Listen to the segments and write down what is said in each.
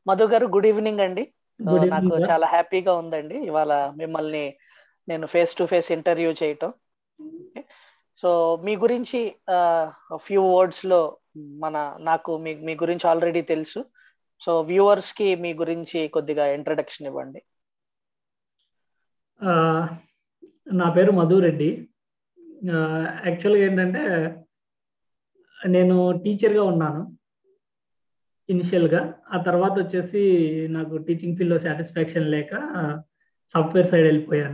Madhu garu good evening అండి so good evening నాకు sir చాలా హ్యాపీగా ఉందండి ఇవాళ మిమ్మల్ని నేను ఫేస్ టు ఫేస్ ఇంటర్వ్యూ చేయటం సో మీ గురించి ఫ్యూ వర్డ్స్ లో మన నాకు మీ మీ గురించి ఆల్రెడీ తెలుసు సో వ్యూవర్స్ కి మీ గురించి కొద్దిగా ఇంట్రడక్షన్ ఇవ్వండి ఆ, నా పేరు మధురెడ్డి యాక్చువల్గా ఏంటంటే నేను టీచర్గా ఉన్నాను ఇనిషియల్గా ఆ తర్వాత వచ్చేసి నాకు టీచింగ్ ఫీల్డ్లో సాటిస్ఫాక్షన్ లేక సాఫ్ట్వేర్ సైడ్ వెళ్ళిపోయాను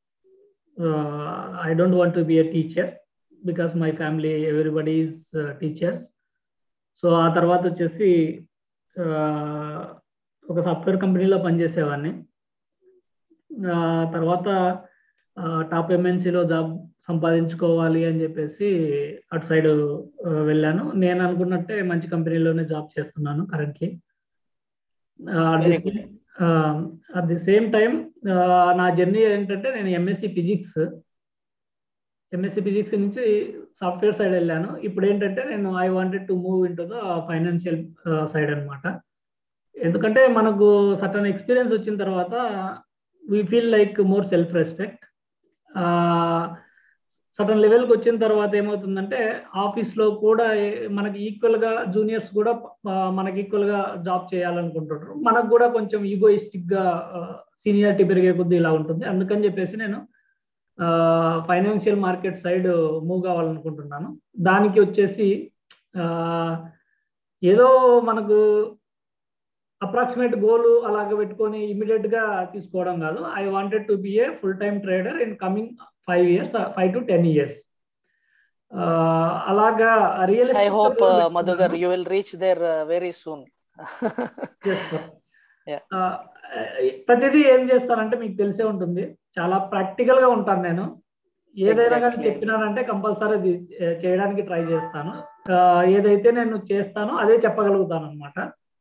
I don't want to be a teacher because my family everybody is teachers so ఆ తర్వాత వచ్చేసి ఆ, ఒక సాఫ్ట్వేర్ కంపెనీలో పనిచేసేవాడిని ఆ తర్వాత టాప్ ఎంఎన్సీలో జాబ్ సంపాదించుకోవాలి అని చెప్పేసి అటు సైడ్ వెళ్ళాను నేను అనుకున్నట్టే మంచి కంపెనీలోనే జాబ్ చేస్తున్నాను currently Very good. At the same time నా జర్నీ ఏంటంటే నేను ఎంఎస్సి ఫిజిక్స్ ఎంఎస్సి ఫిజిక్స్ నుంచి సాఫ్ట్వేర్ సైడ్ వెళ్ళాను ఇప్పుడు ఏంటంటే నేను I wanted to move in to the financial side అనమాట ఎందుకంటే మనకు సటన్ ఎక్స్పీరియన్స్ వచ్చిన తర్వాత we feel like more self respect certain లెవెల్కి వచ్చిన తర్వాత ఏమవుతుందంటే ఆఫీస్లో కూడా ఏ- మనకి ఈక్వల్గా జూనియర్స్ కూడా ఆ, మనకి ఈక్వల్గా జాబ్ చేయాలనుకుంటుంటారు మనకు కూడా కొంచెం ఈగోయిస్టిక్గా సీనియారిటీ పెరిగే కొద్దీ ఇలా ఉంటుంది అందుకని చెప్పేసి నేను ఫైనాన్షియల్ మార్కెట్ సైడ్ మూవ్ కావాలనుకుంటున్నాను దానికి వచ్చేసి ఆ, ఏదో మనకు అప్రాక్సిమేట్ గోల్ అలాగ పెట్టుకొని ఇమీడియట్ గా తీసుకోవడం కాదు I wanted to be a full time trader in coming five years five to ten years అలాగా real I hope Madhu garu you will reach there very soon Yeah. ప్రతిదీ ఏం చేస్తానంటే మీకు తెలిసే ఉంటుంది చాలా ప్రాక్టికల్ గా ఉంటాను నేను ఏదైనా కానీ Exactly. చెప్పినానంటే కంపల్సరీ అది eh, చేయడానికి ట్రై చేస్తాను ఆ, ఏదైతే నేను చేస్తానో అదే చెప్పగలుగుతాను అనమాట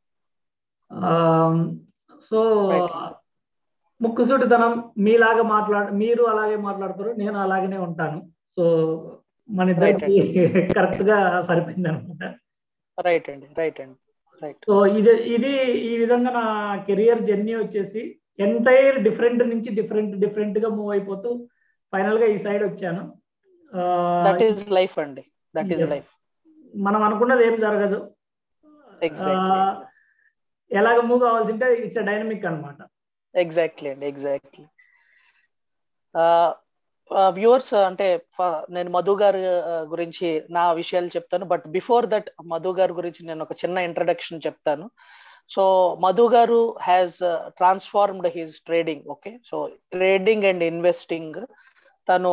సో Right. ముక్కుసూటితనం మీలాగా మాట్లాడ మీరు అలాగే మాట్లాడతారు నేను అలాగనే ఉంటాను సో మన ఇద్దరికి కరెక్ట్ గా సరిపోయింది అనమాట రైట్ అండి రైట్ అండి రైట్ సో ఇది ఇది ఈ విధంగా నా కెరియర్ జర్నీ వచ్చేసి ఎంటైర్ డిఫరెంట్ నుంచి డిఫరెంట్ డిఫరెంట్ గా మూవ్ అయిపోతూ ఫైనల్ గా ఈ సైడ్ వచ్చాను ఆ, దట్ ఈస్ లైఫ్ అండి దట్ ఈస్ Yes. లైఫ్ మనం అనుకున్నది ఏం జరగదు Exactly. ఆ, ఎలాగ మూవ్ కావాల్సింటే ఇట్స్ డైనమిక్ అన్నమాట ఎగ్జాక్ట్లీ అండి ఎగ్జాక్ట్లీ వ్యూవర్స్ అంటే ఫ- నేను మధు గారి ఆ, గురించి నా విషయాలు చెప్తాను బట్ బిఫోర్ దట్ మధు గారి గురించి నేను ఒక చిన్న ఇంట్రడక్షన్ చెప్తాను so Madhu garu has transformed his trading okay so trading and investing తను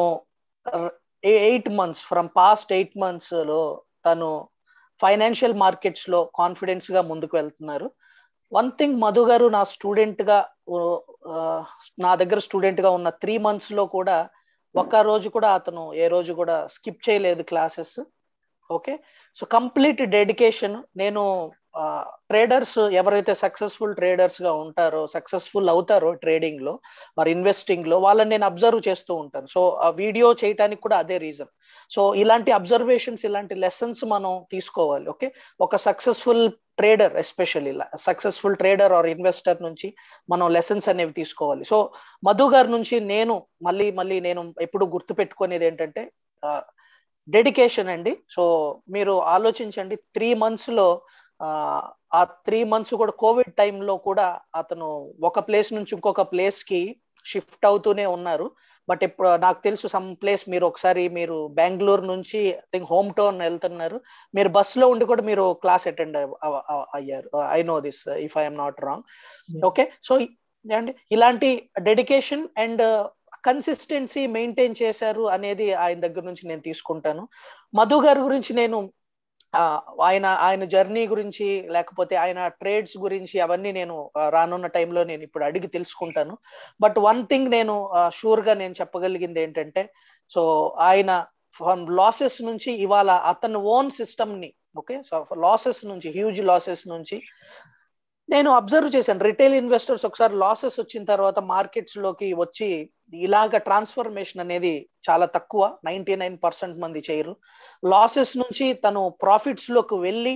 eight months from past eight months లో తను ఫైనాన్షియల్ మార్కెట్స్ లో కాన్ఫిడెన్స్ గా ముందుకు వెళ్తున్నారు వన్ థింగ్ మధు గారు నా స్టూడెంట్ గా ఓ, ఆ, నా దగ్గర స్టూడెంట్ గా ఉన్న త్రీ మంత్స్ లో కూడా ఒక్క రోజు కూడా అతను ఏ రోజు కూడా స్కిప్ చేయలేదు classes okay so complete dedication నేను ట్రేడర్స్ ఎవరైతే సక్సెస్ఫుల్ ట్రేడర్స్ గా ఉంటారో సక్సెస్ఫుల్ అవుతారో ట్రేడింగ్ లో మరి ఇన్వెస్టింగ్ లో వాళ్ళని నేను అబ్జర్వ్ చేస్తూ ఉంటాను సో ఆ వీడియో చేయడానికి కూడా అదే రీజన్ సో ఇలాంటి అబ్జర్వేషన్స్ ఇలాంటి లెసన్స్ మనం తీసుకోవాలి ఓకే ఒక successful trader especially successful trader or investor నుంచి మనం లెసన్స్ అనేవి తీసుకోవాలి సో మధు గారి నుంచి నేను మళ్ళీ మళ్ళీ నేను ఎప్పుడు గుర్తు పెట్టుకునేది ఏంటంటే డెడికేషన్ అండి సో మీరు ఆలోచించండి త్రీ మంత్స్ లో ఆ, ఆ త్రీ మంత్స్ కూడా కోవిడ్ టైంలో కూడా అతను ఒక ప్లేస్ నుంచి ఇంకొక ప్లేస్ కి షిఫ్ట్ అవుతూనే ఉన్నారు బట్ ఇప్పుడు నాకు తెలుసు సమ్ ప్లేస్ మీరు ఒకసారి మీరు బెంగళూరు నుంచి థింక్ హోమ్ టౌన్ వెళ్తున్నారు మీరు బస్ లో ఉండి కూడా మీరు క్లాస్ అటెండ్ అయ్యారు I know this if I'm not wrong okay so అండి ఇలాంటి డెడికేషన్ అండ్ కన్సిస్టెన్సీ మెయింటైన్ చేశారు అనేది ఆయన దగ్గర నుంచి నేను తీసుకుంటాను మధు గారి గురించి నేను ఆ, ఆయన ఆయన జర్నీ గురించి లేకపోతే ఆయన ట్రేడ్స్ గురించి అవన్నీ నేను ఆ, రానున్న టైంలో నేను ఇప్పుడు అడిగి తెలుసుకుంటాను బట్ వన్ థింగ్ నేను షూర్ గా నేను చెప్పగలిగింది ఏంటంటే సో ఆయన ఫ్రమ్ లాసెస్ నుంచి ఇవాళ అతని ఓన్ సిస్టమ్ ని ఓకే సో లాసెస్ నుంచి హ్యూజ్ లాసెస్ నుంచి నేను అబ్జర్వ్ చేశాను రిటైల్ ఇన్వెస్టర్స్ ఒకసారి లాసెస్ వచ్చిన తర్వాత మార్కెట్స్ లోకి వచ్చి ఇలాగ ట్రాన్స్ఫర్మేషన్ అనేది చాలా తక్కువ నైన్టీ నైన్ పర్సెంట్ మంది చేయరు లాసెస్ నుంచి తను ప్రాఫిట్స్ లోకి వెళ్ళి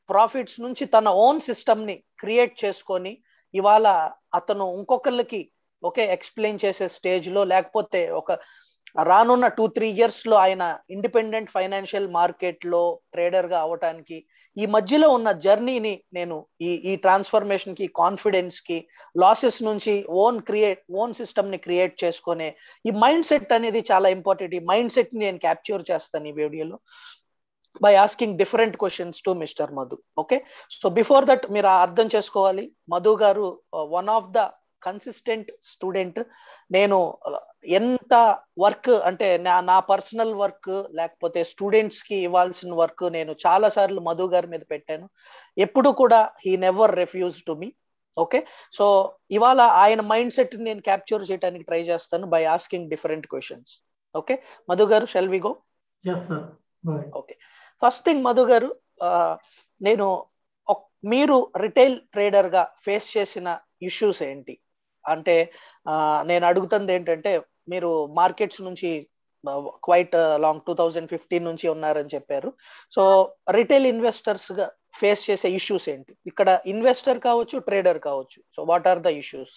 ప్రాఫిట్స్ నుంచి తన ఓన్ సిస్టమ్ ని క్రియేట్ చేసుకొని ఇవాళ అతను ఇంకొకళ్ళకి ఓకే ఎక్స్ప్లెయిన్ చేసే స్టేజ్ లో లేకపోతే ఒక రానున్న టూ త్రీ ఇయర్స్ లో ఆయన ఇండిపెండెంట్ ఫైనాన్షియల్ మార్కెట్ లో ట్రేడర్ గా అవటానికి ఈ మధ్యలో ఉన్న జర్నీని నేను ఈ ఈ ట్రాన్స్ఫర్మేషన్ కి కాన్ఫిడెన్స్ కి లాసెస్ నుంచి ఓన్ క్రియేట్ ఓన్ సిస్టమ్ ని క్రియేట్ చేసుకునే ఈ మైండ్ సెట్ అనేది చాలా ఇంపార్టెంట్ ఈ మైండ్ సెట్ ని నేను క్యాప్చర్ చేస్తాను ఈ వీడియోలో by asking different questions to mister Madhu okay so before that మీరు అర్థం చేసుకోవాలి Madhu garu one of the consistent student నేను ఎంత వర్క్ అంటే నా నా పర్సనల్ వర్క్ లేకపోతే స్టూడెంట్స్ కి ఇవ్వాల్సిన వర్క్ నేను చాలా సార్లు మధు గారి మీద పెట్టాను ఎప్పుడు కూడా he never refuse to me okay so ఇవాళ ఆయన మైండ్ సెట్ నేను క్యాప్చర్ చేయడానికి ట్రై చేస్తాను by asking different questions okay Madhu garu shall we go okay first thing Madhu garu నేను మీరు రిటైల్ ట్రేడర్ గా ఫేస్ చేసిన ఇష్యూస్ ఏంటి అంటే నేను అడుగుతుంది ఏంటంటే మీరు మార్కెట్స్ నుంచి quite long two thousand fifteen నుంచి ఉన్నారని చెప్పారు సో రిటైల్ ఇన్వెస్టర్స్ గా ఫేస్ చేసే ఇష్యూస్ ఏంటి ఇక్కడ ఇన్వెస్టర్ కావచ్చు ట్రేడర్ కావచ్చు so what are the issues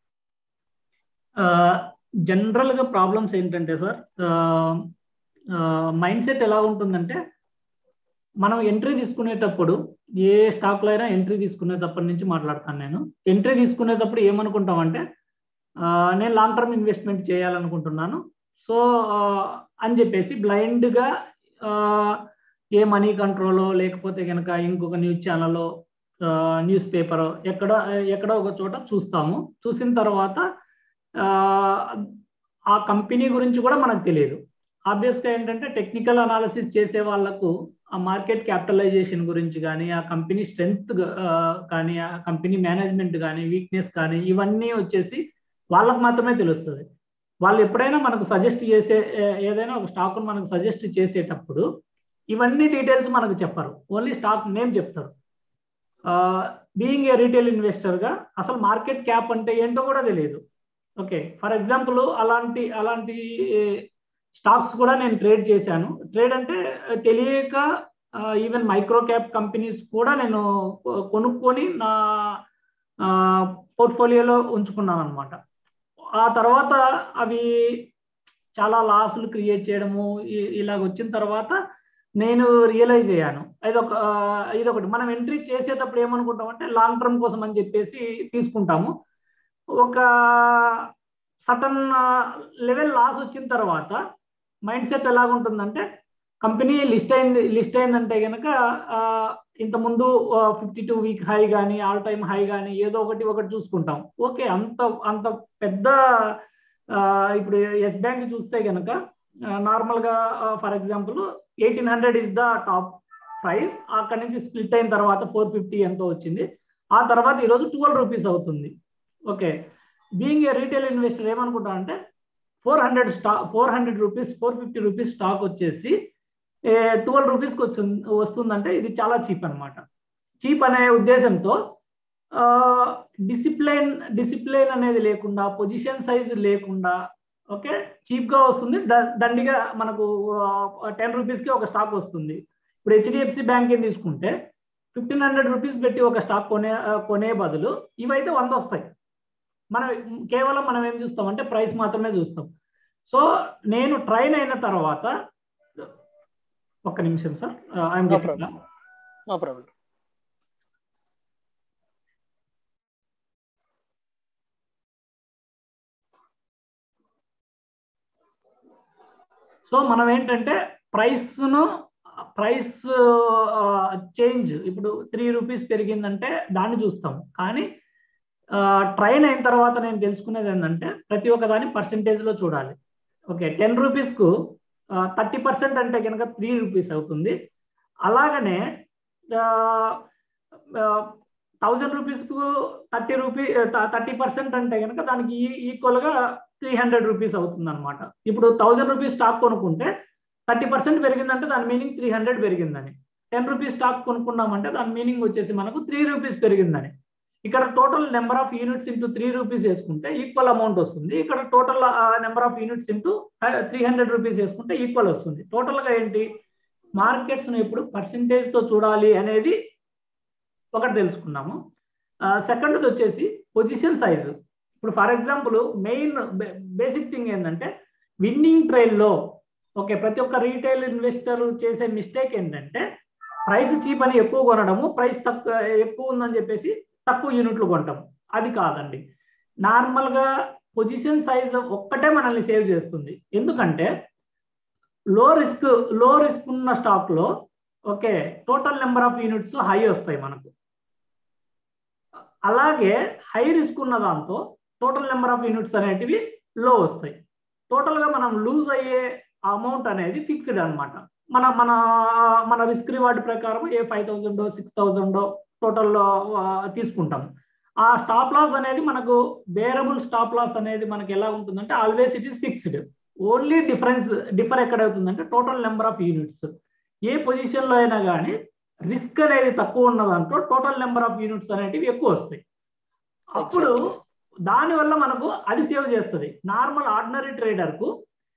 general గా ప్రాబ్లమ్స్ ఏంటంటే సార్ మైండ్ సెట్ ఎలా ఉంటుందంటే మనం ఎంట్రీ తీసుకునేటప్పుడు ఏ స్టాక్లో అయినా ఎంట్రీ తీసుకునేటప్పటి నుంచి మాట్లాడతాను నేను ఎంట్రీ తీసుకునేటప్పుడు ఏమనుకుంటామంటే నేను లాంగ్ టర్మ్ ఇన్వెస్ట్మెంట్ చేయాలనుకుంటున్నాను సో అని చెప్పేసి బ్లైండ్గా ఏ మనీ కంట్రోలో లేకపోతే కనుక ఇంకొక న్యూస్ ఛానల్లో న్యూస్ పేపర్ ఎక్కడ ఎక్కడో ఒక చోట చూస్తాము చూసిన తర్వాత ఆ కంపెనీ గురించి కూడా మనకు తెలియదు ఆబ్వియస్గా ఏంటంటే టెక్నికల్ అనాలిసిస్ చేసే వాళ్ళకు ఆ మార్కెట్ క్యాపిటలైజేషన్ గురించి కానీ ఆ కంపెనీ స్ట్రెంగ్త్ కానీ ఆ కంపెనీ మేనేజ్మెంట్ కానీ వీక్నెస్ కానీ ఇవన్నీ వచ్చేసి వాళ్ళకు మాత్రమే తెలుస్తుంది వాళ్ళు ఎప్పుడైనా మనకు సజెస్ట్ చేసే ఏదైనా ఒక స్టాక్ మనకు సజెస్ట్ చేసేటప్పుడు ఇవన్నీ డీటెయిల్స్ మనకు చెప్పరు ఓన్లీ స్టాక్ నేమ్ చెప్తారు బీయింగ్ ఏ రీటైల్ ఇన్వెస్టర్గా అసలు మార్కెట్ క్యాప్ అంటే ఏంటో కూడా తెలియదు ఓకే ఫర్ ఎగ్జాంపుల్ అలాంటి అలాంటి స్టాక్స్ కూడా నేను ట్రేడ్ చేశాను ట్రేడ్ అంటే తెలియక ఈవెన్ మైక్రో క్యాప్ కంపెనీస్ కూడా నేను కొనుక్కొని నా పోర్ట్ఫోలియోలో ఉంచుకున్నాను అనమాట ఆ తర్వాత అవి చాలా లాసులు క్రియేట్ చేయడము ఇలాగ వచ్చిన తర్వాత నేను రియలైజ్ అయ్యాను ఇదొక ఇదొకటి మనం ఎంట్రీ చేసేటప్పుడు ఏమనుకుంటామంటే లాంగ్ టర్మ్ కోసం అని చెప్పేసి తీసుకుంటాము ఒక సటన్ లెవెల్ లాస్ వచ్చిన తర్వాత మైండ్ సెట్ ఎలాగుంటుందంటే కంపెనీ లిస్ట్ అయింది లిస్ట్ అయిందంటే కనుక ఇంతకుముందు ఫిఫ్టీ టూ వీక్ హై కానీ ఆల్ టైమ్ హై కానీ ఏదో ఒకటి ఒకటి చూసుకుంటాం ఓకే అంత అంత పెద్ద ఇప్పుడు ఎస్ బ్యాంక్ చూస్తే కనుక నార్మల్గా for example eighteen hundred is the top price అక్కడి నుంచి స్ప్లిట్ అయిన తర్వాత ఫోర్ ఫిఫ్టీ ఎంతో వచ్చింది ఆ తర్వాత ఈరోజు ట్వెల్వ్ రూపీస్ అవుతుంది okay being a retail investor ఏమనుకుంటా అంటే ఫోర్ హండ్రెడ్ స్టా four hundred rupees four fifty rupees stock వచ్చేసి ట్వెల్వ్ రూపీస్కి వచ్చింది వస్తుందంటే ఇది చాలా చీప్ అనమాట చీప్ అనే ఉద్దేశంతో డిసిప్లైన్ డిసిప్లైన్ అనేది లేకుండా పొజిషన్ సైజ్ లేకుండా ఓకే చీప్గా వస్తుంది దండిగా మనకు టెన్ రూపీస్కి ఒక స్టాక్ వస్తుంది ఇప్పుడు హెచ్డిఎఫ్సి బ్యాంక్ ఏం తీసుకుంటే ఫిఫ్టీన్ హండ్రెడ్ రూపీస్ పెట్టి ఒక స్టాక్ కొనే కొనే బదులు ఇవైతే వంద వస్తాయి మనం కేవలం మనం ఏం చూస్తామంటే ప్రైస్ మాత్రమే చూస్తాం సో నేను ట్రైన్ అయిన తర్వాత ఒక్క నిమిషం sir I'm no problem no problem so మనం ఏంటంటే ప్రైస్ను ప్రైస్ చేంజ్ ఇప్పుడు త్రీ రూపీస్ పెరిగిందంటే దాన్ని చూస్తాం కానీ ట్రైన్ అయిన తర్వాత నేను తెలుసుకునేది ఏంటంటే ప్రతి ఒక్క దాన్ని పర్సంటేజ్లో చూడాలి ఓకే టెన్ రూపీస్కు థర్టీ పర్సెంట్ అంటే కనుక త్రీ రూపీస్ అవుతుంది అలాగనే థౌజండ్ రూపీస్కు థర్టీ రూపీ థర్టీ పర్సెంట్ అంటే కనుక దానికి ఈక్వల్గా త్రీ హండ్రెడ్ రూపీస్ అవుతుంది అనమాట ఇప్పుడు థౌజండ్ రూపీస్ స్టాక్ కొనుక్కుంటే థర్టీ పర్సెంట్ పెరిగిందంటే దాని మీనింగ్ త్రీ హండ్రెడ్ పెరిగిందని టెన్ రూపీస్ స్టాక్ కొనుక్కున్నామంటే దాని మీనింగ్ వచ్చేసి మనకు త్రీ రూపీస్ పెరిగిందని ఇక్కడ total number of units into three rupees వేసుకుంటే ఈక్వల్ అమౌంట్ వస్తుంది ఇక్కడ total number of units into three hundred rupees వేసుకుంటే ఈక్వల్ వస్తుంది టోటల్గా ఏంటి మార్కెట్స్ను ఇప్పుడు పర్సంటేజ్తో చూడాలి అనేది ఒకటి తెలుసుకున్నాము సెకండ్ది వచ్చేసి పొజిషన్ సైజు ఇప్పుడు for example main basic thing ఏంటంటే విన్నింగ్ ట్రైల్లో ఓకే ప్రతి ఒక్క రీటైల్ ఇన్వెస్టర్ చేసే మిస్టేక్ ఏంటంటే ప్రైస్ చీప్ అని ఎక్కువ కొనడము ప్రైస్ తక్కువ ఎక్కువ ఉందని చెప్పేసి తక్కువ యూనిట్లు కొంటాం అది కాదండి నార్మల్గా పొజిషన్ సైజ్ ఒక్కటే మనల్ని సేవ్ చేస్తుంది ఎందుకంటే లో రిస్క్ లో రిస్క్ ఉన్న స్టాక్లో okay total number of units high వస్తాయి మనకు అలాగే హై రిస్క్ ఉన్న దాంతో టోటల్ నెంబర్ ఆఫ్ యూనిట్స్ అనేటివి లో వస్తాయి టోటల్గా మనం లూజ్ అయ్యే అమౌంట్ అనేది ఫిక్స్డ్ అనమాట మన మన మన రిస్క్ రివార్డ్ ప్రకారం ఏ ఫైవ్ థౌజండో సిక్స్ థౌజండో టోటల్లో తీసుకుంటాం ఆ స్టాప్ లాస్ అనేది మనకు బేరబుల్ స్టాప్ లాస్ అనేది మనకి ఎలా ఉంటుందంటే always it is fixed only difference differ ఎక్కడ అవుతుందంటే టోటల్ నెంబర్ ఆఫ్ యూనిట్స్ ఏ పొజిషన్లో అయినా కానీ రిస్క్ అనేది తక్కువ ఉన్న దాంట్లో టోటల్ నెంబర్ ఆఫ్ యూనిట్స్ అనేటివి ఎక్కువ వస్తాయి అప్పుడు దానివల్ల మనకు అది సేవ్ చేస్తుంది నార్మల్ ఆర్డినరీ ట్రేడర్కు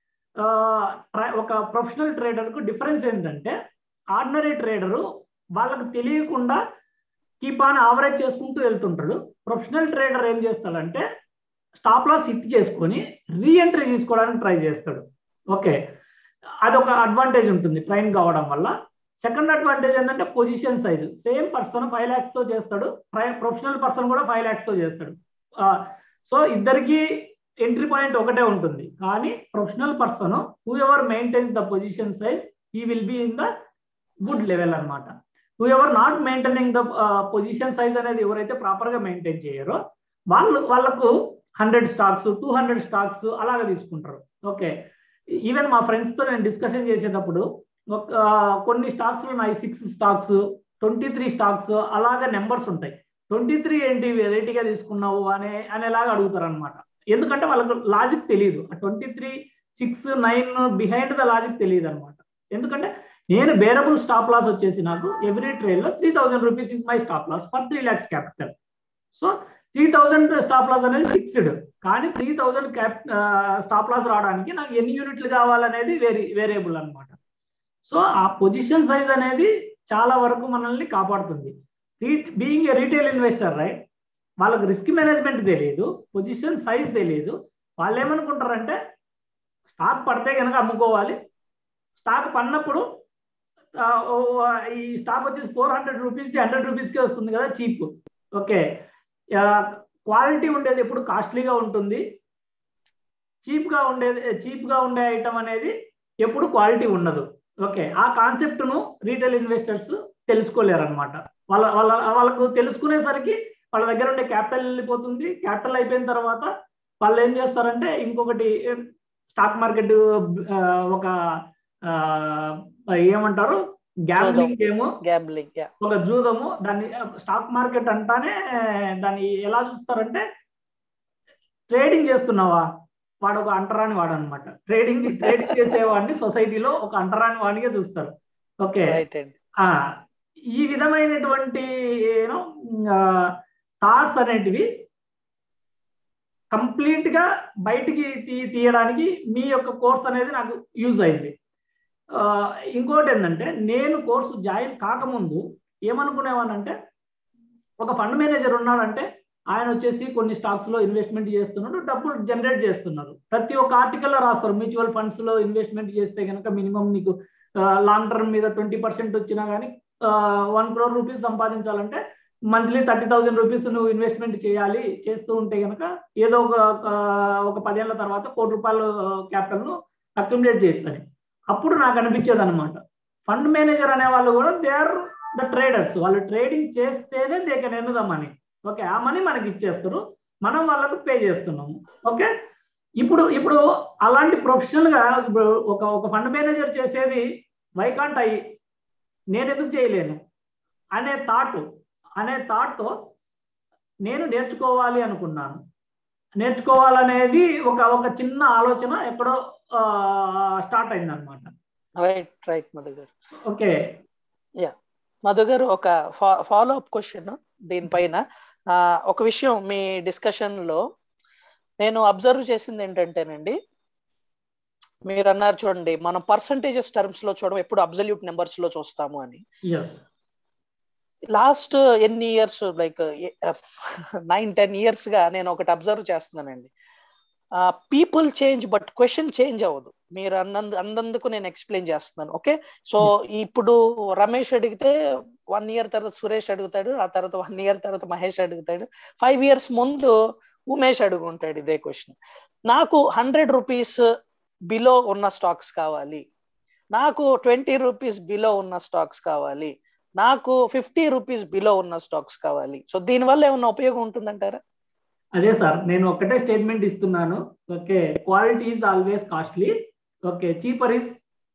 ఒక ప్రొఫెషనల్ ట్రేడర్కు డిఫరెన్స్ ఏంటంటే ఆర్డినరీ ట్రేడరు వాళ్ళకు తెలియకుండా కీప్ ఆన్ ఆవరేజ్ చేసుకుంటూ వెళ్తుంటాడు ప్రొఫెషనల్ ట్రేడర్ ఏం చేస్తాడంటే స్టాప్ లాస్ హిట్ చేసుకొని రీఎంట్రీ తీసుకోవడానికి ట్రై చేస్తాడు ఓకే అదొక అడ్వాంటేజ్ ఉంటుంది ట్రైన్ కావడం వల్ల సెకండ్ అడ్వాంటేజ్ ఏంటంటే position size same person five ల్యాక్స్తో చేస్తాడు ప్రొఫెషనల్ పర్సన్ కూడా ఫైవ్ ల్యాక్స్తో చేస్తాడు సో ఇద్దరికి ఎంట్రీ పాయింట్ ఒకటే ఉంటుంది కానీ professional person whoever maintains the position size ఈ will be in the good level అనమాట whoever not maintaining the position size అనేది ఎవరైతే ప్రాపర్గా మెయింటైన్ చేయరో వాళ్ళు వాళ్ళకు hundred stocks two hundred stocks అలాగే తీసుకుంటారు ఓకే ఈవెన్ మా ఫ్రెండ్స్తో నేను డిస్కషన్ చేసేటప్పుడు ఒక కొన్ని స్టాక్స్లో nine six stocks twenty three stocks అలాగే నెంబర్స్ ఉంటాయి ట్వంటీ త్రీ ఏంటి వెరైటీగా తీసుకున్నావు అనే అనేలాగా అడుగుతారు అనమాట ఎందుకంటే వాళ్ళకు లాజిక్ తెలియదు ఆ twenty three six nine behind the logic తెలియదు అనమాట ఎందుకంటే నేను బేరబుల్ స్టాప్ లాస్ వచ్చేసి నాకు ఎవ్రీ ట్రేడ్లో three thousand rupees is my stop loss for three lakhs capital so three thousand stop loss అనేది ఫిక్స్డ్ కానీ three thousand cap stop loss రావడానికి నాకు ఎన్ని యూనిట్లు కావాలనేది వేరి వేరియబుల్ అనమాట సో ఆ పొజిషన్ సైజ్ అనేది చాలా వరకు మనల్ని కాపాడుతుంది being a retail investor right వాళ్ళకి రిస్క్ మేనేజ్మెంట్ తెలియదు పొజిషన్ సైజ్ తెలియదు వాళ్ళు ఏమనుకుంటారంటే స్టాక్ పడితే కనుక అమ్ముకోవాలి స్టాక్ పడినప్పుడు ఈ స్టాక్ వచ్చేసి ఫోర్ హండ్రెడ్ రూపీస్కి హండ్రెడ్ రూపీస్కి వస్తుంది కదా చీప్ ఓకే క్వాలిటీ ఉండేది ఎప్పుడు కాస్ట్లీగా ఉంటుంది చీప్గా ఉండేది చీప్గా ఉండే ఐటమ్ అనేది ఎప్పుడు క్వాలిటీ ఉండదు ఓకే ఆ కాన్సెప్ట్ను రీటైల్ ఇన్వెస్టర్స్ తెలుసుకోలేరు అనమాట వాళ్ళ వాళ్ళ వాళ్ళకు తెలుసుకునేసరికి వాళ్ళ దగ్గర ఉండే క్యాపిటల్ వెళ్ళిపోతుంది క్యాపిటల్ అయిపోయిన తర్వాత వాళ్ళు ఏం చేస్తారంటే ఇంకొకటి స్టాక్ మార్కెట్ ఒక ఏమంటారు గ్యాంబ్లింగ్ ఏమో గ్యాంబ్లింగ్ ఒక జూదము దాన్ని స్టాక్ మార్కెట్ అంటానే దాన్ని ఎలా చూస్తారంటే ట్రేడింగ్ చేస్తున్నావా వాడు ఒక అంటరాని వాడు అనమాట ట్రేడింగ్ ట్రేడింగ్ చేసేవాడిని సొసైటీలో ఒక అంటరాని వాడిగా చూస్తారు ఓకే ఈ విధమైనటువంటి యూనో థాట్స్ అనేటివి కంప్లీట్ గా బయటికి తీ తీయడానికి మీ యొక్క కోర్స్ అనేది నాకు యూజ్ అయింది ఇంకోటి ఏంటంటే నేను కోర్సు జాయిన్ కాకముందు ఏమనుకునేవానంటే ఒక ఫండ్ మేనేజర్ ఉన్నాడంటే ఆయన వచ్చేసి కొన్ని స్టాక్స్ లో ఇన్వెస్ట్మెంట్ చేస్తున్నాడు డబ్బులు జనరేట్ చేస్తున్నారు ప్రతి ఒక్క ఆర్టికల్లో రాస్తారు మ్యూచువల్ ఫండ్స్ లో ఇన్వెస్ట్మెంట్ చేస్తే కనుక మినిమం మీకు లాంగ్ టర్మ్ మీద ట్వంటీ పర్సెంట్ వచ్చినా కానీ వన్ క్రోర్ రూపీస్ సంపాదించాలంటే మంత్లీ థర్టీ థౌజండ్ రూపీస్ నువ్వు ఇన్వెస్ట్మెంట్ చేయాలి చేస్తూ ఉంటే కనుక ఏదో ఒక ఒక పదేళ్ల తర్వాత కోటి రూపాయలు క్యాపిటల్ను అక్యుములేట్ చేస్తాను అప్పుడు నాకు అనిపించేది అనమాట ఫండ్ మేనేజర్ అనే వాళ్ళు కూడా దే ఆర్ ద ట్రేడర్స్ వాళ్ళు ట్రేడింగ్ చేస్తేనే they can earn the money okay ఆ మనీ మనకి ఇచ్చేస్తారు మనం వాళ్ళకు పే చేస్తున్నాము ఓకే ఇప్పుడు ఇప్పుడు అలాంటి ప్రొఫెషనల్గా ఇప్పుడు ఒక ఒక ఫండ్ మేనేజర్ చేసేది వైకాంట్ అయ్యి నేను ఎందుకు చేయలేను అనే థాట్ అనే థాట్తో నేను నేర్చుకోవాలి అనుకున్నాను నేర్చుకోవాలనేది ఒక ఒక చిన్న ఆలోచన ఎక్కడో స్టార్ట్ అయింది అనమాట right right Madhu garu okay yeah Madhu garu ఒక ఫాలో అప్ క్వశ్చన్ దీనిపైన ఒక విషయం మీ డిస్కషన్ లో నేను అబ్జర్వ్ చేసింది ఏంటంటేనండి మీరు అన్నారు చూడండి మనం పర్సంటేజెస్ టర్మ్స్ లో చూడడం ఎప్పుడు అబ్జల్యూట్ నెంబర్స్ లో చూస్తాము అని లాస్ట్ ఎన్ని years like nine ten years గా నేను ఒకటి అబ్జర్వ్ చేస్తున్నానండి people change but question change అవ్వదు మీరు అన్నందు అన్నందుకు నేను ఎక్స్ప్లెయిన్ చేస్తున్నాను ఓకే సో ఇప్పుడు రమేష్ అడిగితే వన్ ఇయర్ తర్వాత సురేష్ అడుగుతాడు ఆ తర్వాత వన్ ఇయర్ తర్వాత మహేష్ అడుగుతాడు ఫైవ్ ఇయర్స్ ముందు ఉమేష్ అడుగుంటాడు ఇదే క్వశ్చన్ నాకు హండ్రెడ్ రూపీస్ బిలో ఉన్న స్టాక్స్ కావాలి నాకు ట్వంటీ రూపీస్ బిలో ఉన్న స్టాక్స్ కావాలి నాకు ఫిఫ్టీ రూపీస్ బిలో ఉన్న స్టాక్స్ కావాలి సో దీనివల్ల ఏమన్నా ఉపయోగం ఉంటుందంటారా అదే సార్ నేను ఒకటే స్టేట్మెంట్ ఇస్తున్నాను okay quality is always costly okay cheaper is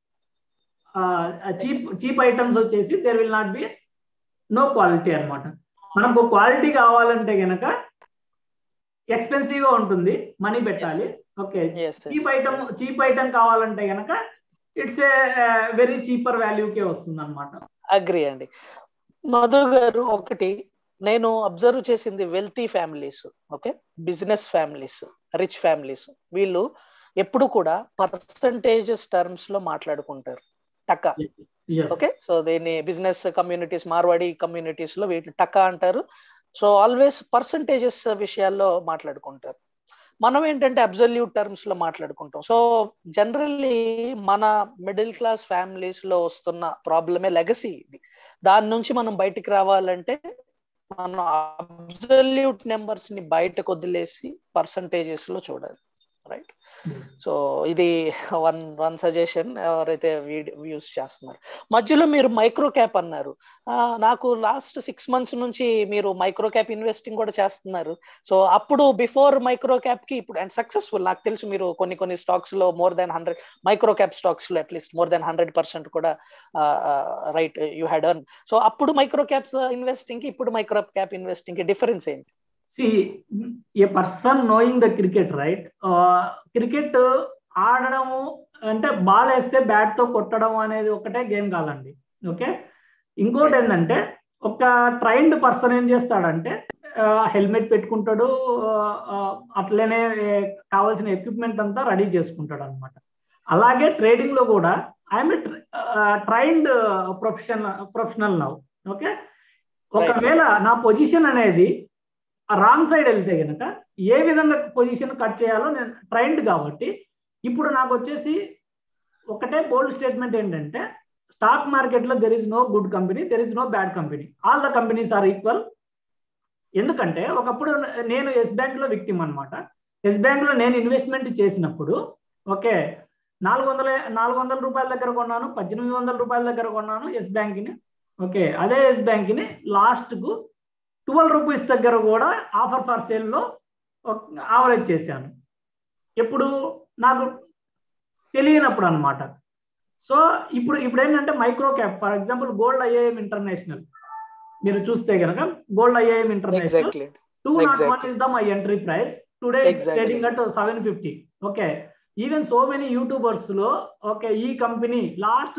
cheap cheap items వచ్చేసి there will not be no quality అనమాట మనకు క్వాలిటీ కావాలంటే గనక ఎక్స్పెన్సివ్ గా ఉంటుంది మనీ పెట్టాలి okay cheap item cheap item కావాలంటే గనక ఇట్స్ ఏ వెరీ చీపర్ వాల్యూకే వస్తుంది అనమాట అగ్రి అండి మధు గారు ఒకటి నేను అబ్జర్వ్ చేసింది wealthy families okay business families rich families వీళ్ళు ఎప్పుడు కూడా పర్సంటేజెస్ టర్మ్స్ లో మాట్లాడుకుంటారు టక్క ఓకే సో దీన్ని బిజినెస్ కమ్యూనిటీస్ మార్వాడి కమ్యూనిటీస్ లో వీటిని టక్క అంటారు సో ఆల్వేస్ పర్సంటేజెస్ విషయాల్లో మాట్లాడుకుంటారు మనం ఏంటంటే అబ్జల్యూట్ టర్మ్స్ లో మాట్లాడుకుంటాం సో జనరల్లీ మన మిడిల్ క్లాస్ ఫ్యామిలీస్ లో వస్తున్న ప్రాబ్లమే లెగసీ ఇది దాని నుంచి మనం బయటికి రావాలంటే మనం అబ్జల్యూట్ నెంబర్స్ ని బయటకు వదిలేసి పర్సంటేజెస్ లో చూడాలి రైట్ సో ఇది వన్ వన్ సజెషన్ ఎవరైతే వ్యూస్ చేస్తున్నారు మధ్యలో మీరు మైక్రో క్యాప్ అన్నారు నాకు లాస్ట్ సిక్స్ మంత్స్ నుంచి మీరు మైక్రో క్యాప్ ఇన్వెస్టింగ్ కూడా చేస్తున్నారు సో అప్పుడు బిఫోర్ మైక్రో క్యాప్ కి ఇప్పుడు అండ్ సక్సెస్ఫుల్ నాకు తెలుసు మీరు కొన్ని కొన్ని స్టాక్స్ లో more than hundred micro cap stocks లో at least more than hundred percent కూడా right you had earn so అప్పుడు మైక్రో క్యాప్స్ ఇన్వెస్టింగ్ కి ఇప్పుడు మైక్రో క్యాప్ ఇన్వెస్టింగ్ కి డిఫరెన్స్ ఏంటి see a person knowing the cricket right cricket ఆడడము అంటే ball వేస్తే బ్యాట్ తో కొట్టడం అనేది ఒకటే గేమ్ కాదండి ఓకే ఇంకోటి ఏంటంటే ఒక ట్రైన్డ్ పర్సన్ ఏం చేస్తాడంటే హెల్మెట్ పెట్టుకుంటాడు అట్లనే కావాల్సిన ఎక్విప్మెంట్ అంతా రెడీ చేసుకుంటాడు అనమాట అలాగే ట్రేడింగ్ లో కూడా I'm trained professional professional now okay ఒకవేళ నా పొజిషన్ అనేది రాంగ్ సైడ్ వెళ్తే కనుక ఏ విధంగా పొజిషన్ కట్ చేయాలో నేను ట్రైన్డ్ కాబట్టి ఇప్పుడు నాకు వచ్చేసి ఒకటే బోల్డ్ స్టేట్మెంట్ ఏంటంటే స్టాక్ మార్కెట్లో there is no good company there is no bad company all the companies are equal ఎందుకంటే ఒకప్పుడు నేను ఎస్ బ్యాంక్లో విక్టిమ్ అనమాట ఎస్ బ్యాంక్లో నేను ఇన్వెస్ట్మెంట్ చేసినప్పుడు ఓకే నాలుగు వందల నాలుగు వందల రూపాయల దగ్గర కొన్నాను పద్దెనిమిది వందల రూపాయల దగ్గర కొన్నాను ఎస్ బ్యాంక్ని ఓకే అదే ఎస్ బ్యాంక్ని లాస్ట్కు ట్వెల్వ్ రూపీస్ దగ్గర కూడా ఆఫర్ ఫర్ సేల్లో ఆవరేజ్ చేశాను ఎప్పుడు నాకు తెలియనప్పుడు అనమాట సో ఇప్పుడు ఇప్పుడు ఏంటంటే micro cap for example Goldiam international మీరు చూస్తే కనుక Goldiam international two not one is the my entry price today trading at seven fifty okay even so many youtubers లో ఓకే ఈ కంపెనీ లాస్ట్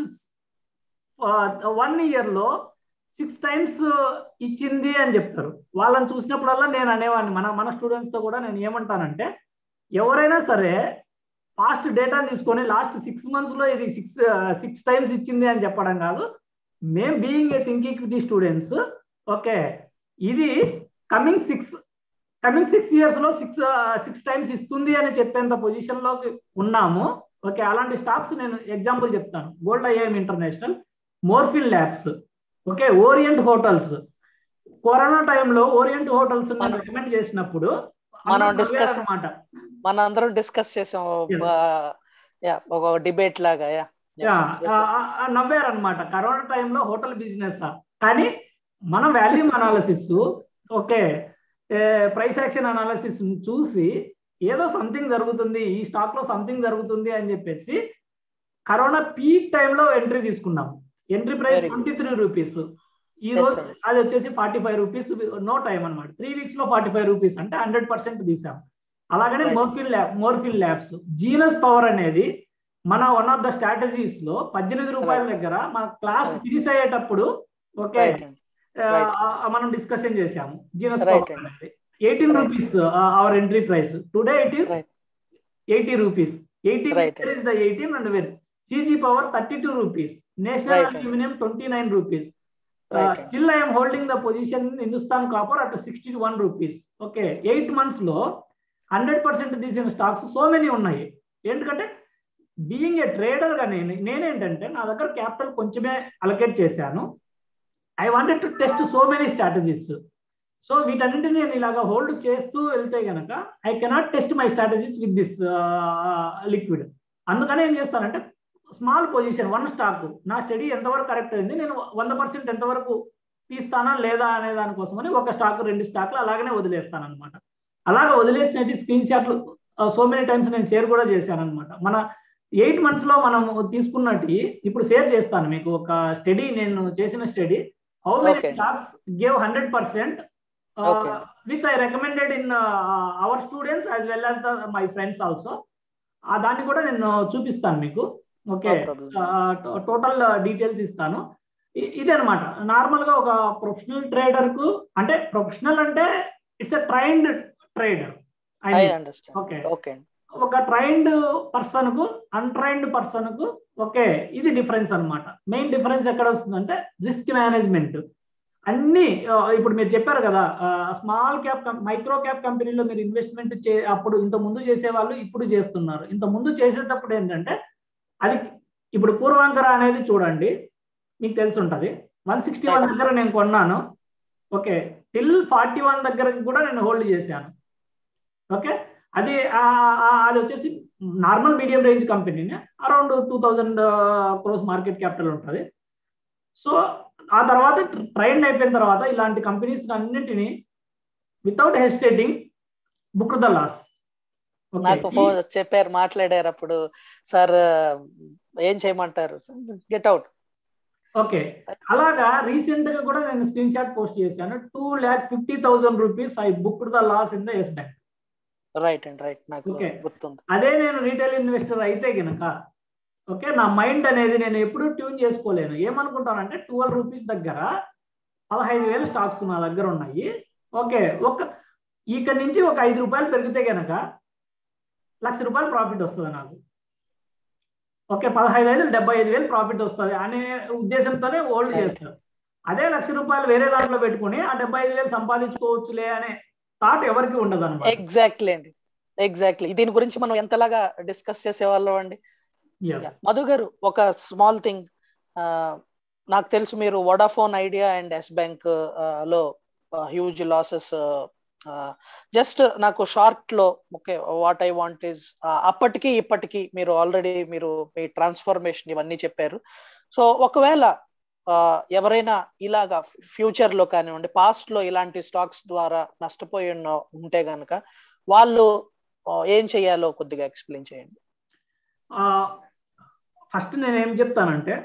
వన్ ఇయర్ లో six times ఇచ్చింది అని చెప్తారు వాళ్ళని చూసినప్పుడల్లా నేను అనేవాడిని మన మన స్టూడెంట్స్తో కూడా నేను ఏమంటానంటే ఎవరైనా సరే పాస్ట్ డేటా తీసుకొని లాస్ట్ సిక్స్ మంత్స్లో ఇది సిక్స్ సిక్స్ టైమ్స్ ఇచ్చింది అని చెప్పడం కాదు మేం being a think equity students okay ఇది కమింగ్ సిక్స్ కమింగ్ సిక్స్ ఇయర్స్లో సిక్స్ సిక్స్ టైమ్స్ ఇస్తుంది అని చెప్పేంత పొజిషన్లోకి ఉన్నాము ఓకే అలాంటి స్టాక్స్ నేను ఎగ్జాంపుల్ చెప్తాను Goldiam international Morepen labs okay Orient Hotels corona టైంలో ఓరియంట్ హోటల్స్ నేను రికమెండ్ చేసినప్పుడు మనం డిస్కస్ అనమాట మన అందరం డిస్కస్ చేసాం ఒక డిబేట్ లాగా నవ్వారనమాట కరోనా టైంలో హోటల్ బిజినెస్ కానీ మన volume analysis okay price action analysis చూసి ఏదో సంథింగ్ జరుగుతుంది ఈ స్టాక్ లో సంథింగ్ జరుగుతుంది అని చెప్పేసి కరోనా పీక్ టైంలో ఎంట్రీ తీసుకున్నాం entry price twenty three rupees ఈ రోజు అది వచ్చేసి forty five rupees no time అనమాట త్రీ వీక్స్ లో ఫార్టీ ఫైవ్ రూపీస్ అంటే హండ్రెడ్ పర్సెంట్ తీసాం అలాగనే Morepen lab Morepen labs Genus Power అనేది మన వన్ ఆఫ్ ద స్ట్రాటజీస్ లో పద్దెనిమిది రూపాయల దగ్గర మన క్లాస్ ఫినిష్ అయ్యేటప్పుడు ఓకే మనం డిస్కషన్ చేసాము జీనస్ పవర్ అనేది eighteen rupees our entry price today it is eighty rupees eighteen is the eighteen and where CG Power thirty two rupees National Aluminium twenty nine rupees Right. Still I'm holding the position Hindustan copper at sixty one rupees okay eight months లో hundred percent తీసిన stocks so many ఉన్నాయి ఎందుకంటే being a trader గా నేను నేనేంటంటే నా దగ్గర capital కొంచెమే అలొకేట్ చేశాను I wanted to test so many strategies so వీటన్నింటిని నేను ఇలాగా హోల్డ్ చేస్తూ వెళ్తే గనక I cannot test my strategies with this liquid అందుకనే ఏం చేస్తానంటే స్మాల్ పొజిషన్ వన్ స్టాక్ నా స్టడీ ఎంతవరకు కరెక్ట్ అయింది నేను వంద పర్సెంట్ ఎంతవరకు తీస్తానా లేదా అనే దానికోసమని ఒక స్టాక్ రెండు స్టాక్లు అలాగనే వదిలేస్తాను అనమాట అలాగ వదిలేసినవి స్క్రీన్ షాట్లు సో మెనీ టైమ్స్ నేను షేర్ కూడా చేశాను అనమాట మన ఎయిట్ మంత్స్ లో మనం తీసుకున్నట్టు ఇప్పుడు షేర్ చేస్తాను మీకు ఒక స్టడీ నేను చేసిన study how many Okay. Stocks gave hundred percent Okay. Which I recommended in our students as well as the my friends also ఆ దాన్ని కూడా నేను చూపిస్తాను మీకు okay No problem. Total details ఇస్తాను ఇ- ఇదే అనమాట నార్మల్ గా ఒక ప్రొఫెషనల్ ట్రేడర్ కు అంటే ప్రొఫెషనల్ అంటే it's a trained trader I understand okay okay ఒక ట్రైన్డ్ పర్సన్ కు అన్ట్రైన్డ్ పర్సన్ కు ఓకే ఇది డిఫరెన్స్ అన్నమాట మెయిన్ డిఫరెన్స్ ఎక్కడ వస్తుందంటే రిస్క్ మేనేజ్మెంట్ అన్ని ఆ, ఇప్పుడు మీరు చెప్పారు కదా స్మాల్ క్యాప్ మైక్రో క్యాప్ కంపెనీలో మీరు ఇన్వెస్ట్మెంట్ చే అప్పుడు ఇంత ముందు చేసేవాళ్ళు ఇప్పుడు చేస్తున్నారు ఇంత ముందు చేసేటప్పుడు ఏంటంటే అది ఇప్పుడు పూర్వాంకర అనేది చూడండి మీకు తెలిసి ఉంటది వన్ సిక్స్టీ వన్ దగ్గర నేను కొన్నాను ఓకే టిల్ ఫార్టీ వన్ దగ్గర కూడా నేను హోల్డ్ చేశాను ఓకే అది ఆ- ఆ- అది వచ్చేసి నార్మల్ మీడియం రేంజ్ కంపెనీనే around two thousand crores market capital ఉంటుంది సో ఆ తర్వాత ట్రైన్ అయిపోయిన తర్వాత ఇలాంటి కంపెనీస్ అన్నింటినీ without hesitating book the loss నాకు ఫోన్ చెప్పారు మాట్లాడారు అప్పుడు సార్ ఏం చేయమంటారు గెట్ అవుట్ ఓకే అలాగా రీసెంట్ గా కూడా నేను స్క్రీన్ షాట్ పోస్ట్ చేశాను two lakh fifty thousand rupees I book the loss in the Yes Bank right and right నాకు Okay. గుర్తుంది అదే నేను రీటైల్ ఇన్వెస్టర్ అయితే గనక ఓకే నా మైండ్ అనేది నేను ఎప్పుడూ ట్యూన్ చేసుకోలేను ఏమనుకుంటానంటే ట్వెల్వ్ రూపీస్ దగ్గర పదహైదు వేలు స్టాక్స్ నా దగ్గర ఉన్నాయి ఓకే ఒక ఇక్కడ నుంచి ఒక ఐదు రూపాయలు పెరిగితే గనక లక్ష రూపాయలు ప్రాఫిట్ వస్తుంది నాకు ఓకే పదహైదు వేలు డెబ్బై ఐదు వేలు ప్రాఫిట్ వస్తుంది అనే ఉద్దేశంతోనే హోల్డ్ Right. చేస్తారు అదే లక్ష రూపాయలు వేరే దాంట్లో పెట్టుకుని ఆ డెబ్బై ఐదు వేలు సంపాదించుకోవచ్చులే అనే థాట్ ఎవరికి ఉండదు అనమాట ఎగ్జాక్ట్లీ అండి ఎగ్జాక్ట్లీ దీని గురించి మనం ఎంతలాగా డిస్కస్ చేసేవాళ్ళం అండి మధు గారు ఒక స్మాల్ థింగ్ నాకు తెలుసు మీరు Vodafone Idea and Yes Bank లో హ్యూజ్ లాసెస్ జస్ట్ నాకు షార్ట్ లో okay what I want is అప్పటికి ఇప్పటికి మీరు ఆల్రెడీ మీరు మీ ట్రాన్స్ఫర్మేషన్ ఇవన్నీ చెప్పారు సో ఒకవేళ ఆ, ఎవరైనా ఇలాగా ఫ్యూచర్ లో కానివ్వండి పాస్ట్ లో ఇలాంటి స్టాక్స్ ద్వారా నష్టపోయి ఉన్న ఉంటే గనక వాళ్ళు ఆ, ఏం చేయాలో కొద్దిగా ఎక్స్ప్లెయిన్ చేయండి ఫస్ట్ నేను ఏం చెప్తానంటే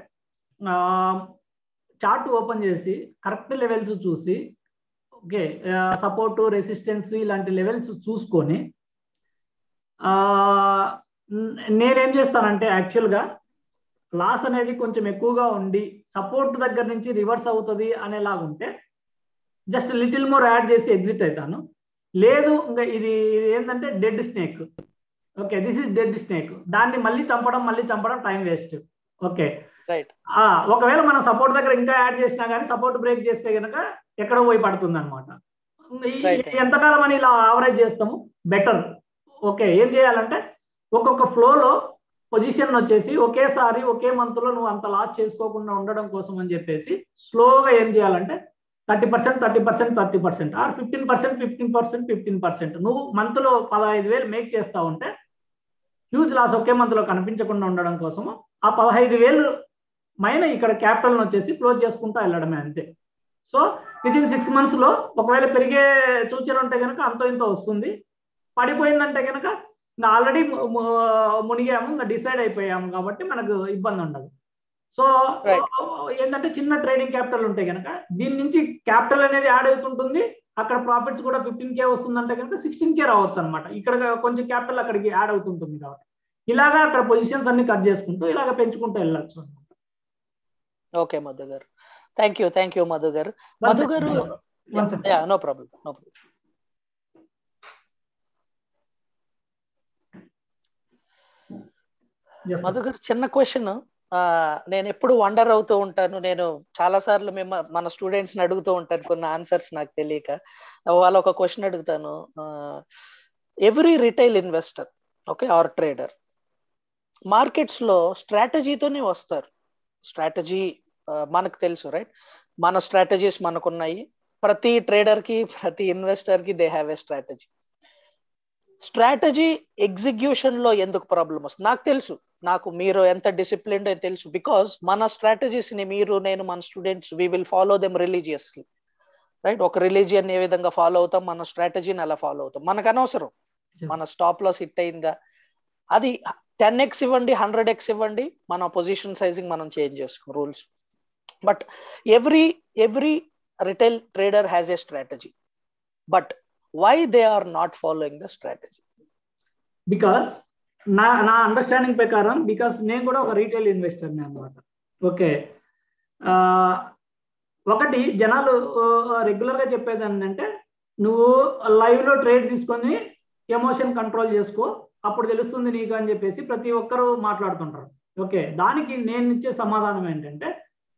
చార్ట్ ఓపెన్ చేసి కరెక్ట్ లెవెల్స్ చూసి ఓకే సపోర్ట్ రెసిస్టెన్స్ ఇలాంటి లెవెల్స్ చూసుకొని ఆ, న- నేనేం చేస్తానంటే యాక్చువల్గా లాస్ అనేది కొంచెం ఎక్కువగా ఉండి సపోర్ట్ దగ్గర నుంచి రివర్స్ అవుతుంది అనేలాగా ఉంటే జస్ట్ లిటిల్ మోర్ యాడ్ చేసి ఎగ్జిట్ అవుతాను లేదు ఇంకా ఇది ఇది ఏంటంటే dead snake okay this is dead snake దాన్ని మళ్ళీ చంపడం మళ్ళీ చంపడం టైం వేస్ట్ ఓకే రైట్ ఆ, ఒకవేళ మనం సపోర్ట్ దగ్గర ఇంకా యాడ్ చేసినా కానీ సపోర్ట్ బ్రేక్ చేస్తే కనుక ఎక్కడో పోయి పడుతుంది అనమాట Right. ఎంతకాలం అని ఇలా ఆవరేజ్ చేస్తాము బెటర్ ఓకే ఏం చేయాలంటే ఒక్కొక్క ఫ్లోలో పొజిషన్ వచ్చేసి ఒకేసారి ఒకే మంత్ లో నువ్వు అంత లాస్ చేసుకోకుండా ఉండడం కోసం అని చెప్పేసి స్లోగా ఏం చేయాలంటే thirty percent thirty percent thirty percent or fifteen percent fifteen percent fifteen percent నువ్వు మంత్ లో పదహైదు వేలు మేక్ చేస్తా ఉంటే హ్యూజ్ లాస్ ఒకే మంత్ లో కనిపించకుండా ఉండడం కోసము ఆ పదహైదు వేలు మైన ఇక్కడ క్యాపిటల్ వచ్చేసి క్లోజ్ చేసుకుంటా వెళ్ళడమే అంతే so with in six months లో ఒకవేళ పెరిగే సూచన ఉంటే కనుక అంతో ఇంతో వస్తుంది పడిపోయిందంటే కనుక ఇంకా ఆల్రెడీ మునిగాము ఇంకా డిసైడ్ అయిపోయాము కాబట్టి మనకు ఇబ్బంది ఉండదు సో Right. ఏంటంటే చిన్న ట్రేడింగ్ క్యాపిటల్ ఉంటే కనుక దీని నుంచి క్యాపిటల్ అనేది యాడ్ అవుతుంటుంది అక్కడ ప్రాఫిట్స్ కూడా ఫిఫ్టీన్ కే వస్తుందంటే కనుక సిక్స్టీన్ కే రావచ్చు అనమాట ఇక్కడ కొంచెం క్యాపిటల్ అక్కడికి యాడ్ అవుతుంటుంది కాబట్టి ఇలాగా అక్కడ పొజిషన్స్ అన్ని కట్ చేసుకుంటూ ఇలాగ పెంచుకుంటూ వెళ్ళచ్చు అనమాట okay Madhu garu thank you thank you Madhu garu Madhu garu no problem no problem Madhu garu చిన్న క్వశ్చన్ నేను ఎప్పుడు వండర్ అవుతూ ఉంటాను నేను చాలా సార్లు మేము మన స్టూడెంట్స్ ని అడుగుతూ ఉంటాను కొన్ని ఆన్సర్స్ నాకు తెలియక వాళ్ళ ఒక క్వశ్చన్ అడుగుతాను every retail investor okay or trader markets లో స్ట్రాటజీతోనే వస్తారు స్ట్రాటజీ మనకు తెలుసు రైట్ మన స్ట్రాటజీస్ మనకున్నాయి ప్రతి ట్రేడర్ కి ప్రతి ఇన్వెస్టర్ కి they have a strategy strategy execution లో ఎందుకు ప్రాబ్లం వస్తుంది నాకు తెలుసు నాకు మీరు ఎంత డిసిప్లిన్డ్ తెలుసు బికాస్ మన స్ట్రాటజీస్ ని మీరు నేను మన students we will follow them religiously right ఒక రిలీజియన్ ఏ విధంగా ఫాలో అవుతాం మన స్ట్రాటజీని అలా ఫాలో అవుతాం మనకు అనవసరం మన స్టాప్ లాస్ హిట్ అయిందా అది టెన్ ఎక్స్ ఇవ్వండి హండ్రెడ్ ఎక్స్ ఇవ్వండి మన పొజిషన్ సైజింగ్ మనం చేంజ్ చేసుకో rules but every every retail trader has a strategy but why they are not following the strategy because నా నా అండర్స్టాండింగ్ ప్రకారం బికాస్ నేను కూడా ఒక రీటైల్ ఇన్వెస్టర్ని అనమాట ఓకే ఒకటి జనాలు రెగ్యులర్గా చెప్పేది ఏంటంటే నువ్వు లైవ్లో ట్రేడ్ తీసుకొని ఎమోషన్ కంట్రోల్ చేసుకో అప్పుడు తెలుస్తుంది నీకు అని చెప్పేసి ప్రతి ఒక్కరూ మాట్లాడుతుంటారు ఓకే దానికి నేను ఇచ్చే సమాధానం ఏంటంటే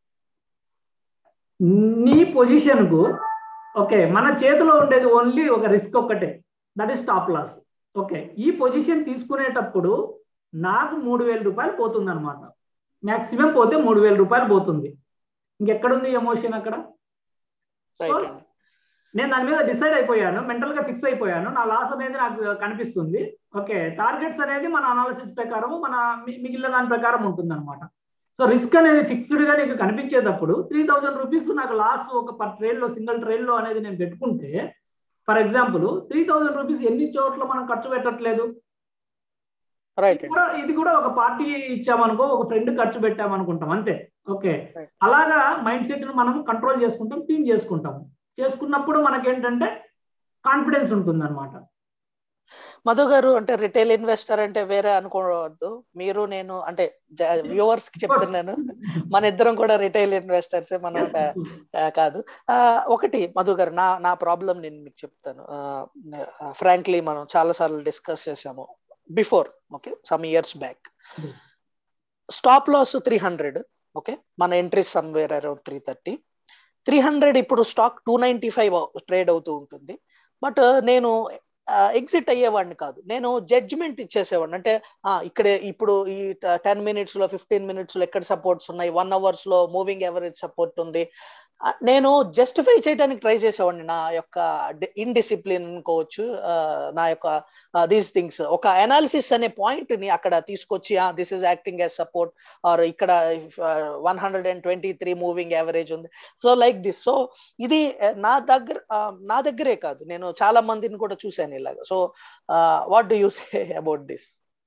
నీ పొజిషన్కు ఓకే మన చేతిలో ఉండేది ఓన్లీ ఒక రిస్క్ ఒక్కటే that is stop loss okay ఈ పొజిషన్ తీసుకునేటప్పుడు నాకు మూడు వేల రూపాయలు పోతుంది అనమాట మ్యాక్సిమం పోతే మూడు వేల రూపాయలు పోతుంది ఇంకెక్కడుంది ఎమోషన్ అక్కడ నేను దాని మీద డిసైడ్ అయిపోయాను మెంటల్ గా ఫిక్స్ అయిపోయాను నా లాస్ అనేది నాకు కనిపిస్తుంది ఓకే టార్గెట్స్ అనేది మన అనాలిసిస్ ప్రకారం మన మిగిలిన దాని ప్రకారం ఉంటుంది అనమాట సో రిస్క్ అనేది ఫిక్స్డ్ గా నీకు కనిపించేటప్పుడు త్రీ థౌజండ్ రూపీస్ నాకు లాస్ ఒక పర్ ట్రైల్ లో సింగిల్ ట్రైల్ లో అనేది నేను పెట్టుకుంటే for example three thousand rupees ఎన్ని చోట్ల మనం ఖర్చు పెట్టట్లేదు ఇది కూడా ఒక పార్టీ ఇచ్చామనుకో ఒక ఫ్రెండ్ ఖర్చు పెట్టామనుకుంటాం అంతే ఓకే అలాగా మైండ్ సెట్ మనం కంట్రోల్ చేసుకుంటాం థింక్ చేసుకుంటాం చేసుకున్నప్పుడు మనకేంటంటే కాన్ఫిడెన్స్ ఉంటుంది అనమాట మధు గారు అంటే రిటైల్ ఇన్వెస్టర్ అంటే వేరే అనుకోవద్దు మీరు నేను అంటే వ్యూవర్స్ కి చెప్తున్నాను మన ఇద్దరం కూడా రిటైల్ ఇన్వెస్టర్స్ మనం కాదు ఒకటి మధు గారు నా నా ప్రాబ్లం నేను మీకు చెప్తాను ఫ్రాంక్లీ మనం చాలా సార్లు డిస్కస్ చేసాము before okay some years back stop loss three hundred okay మన entry somewhere around three thirty three hundred ఇప్పుడు stock two ninety five trade అవుతూ ఉంటుంది బట్ నేను ఎగ్జిట్ అయ్యేవాడిని కాదు నేను జడ్జిమెంట్ ఇచ్చేసేవాడిని అంటే ఇక్కడ ఇప్పుడు ఈ టెన్ మినిట్స్ లో ఫిఫ్టీన్ మినిట్స్ లో ఎక్కడ సపోర్ట్స్ ఉన్నాయి వన్ అవర్స్ లో మూవింగ్ ఎవరేజ్ సపోర్ట్ ఉంది నేను జస్టిఫై చేయడానికి ట్రై చేసేవాడిని నా యొక్క ఇన్డిసిప్లిన్ అనుకోవచ్చు నా యొక్క దీస్ థింగ్స్ ఒక అనాలిసిస్ అనే పాయింట్ ని అక్కడ తీసుకొచ్చి this is acting as support or ఇక్కడ one hundred and twenty three moving average ఉంది సో లైక్ దిస్ సో ఇది నా దగ్గర నా దగ్గరే కాదు నేను చాలా మందిని కూడా చూశాను ఇలాగా so what do you say about this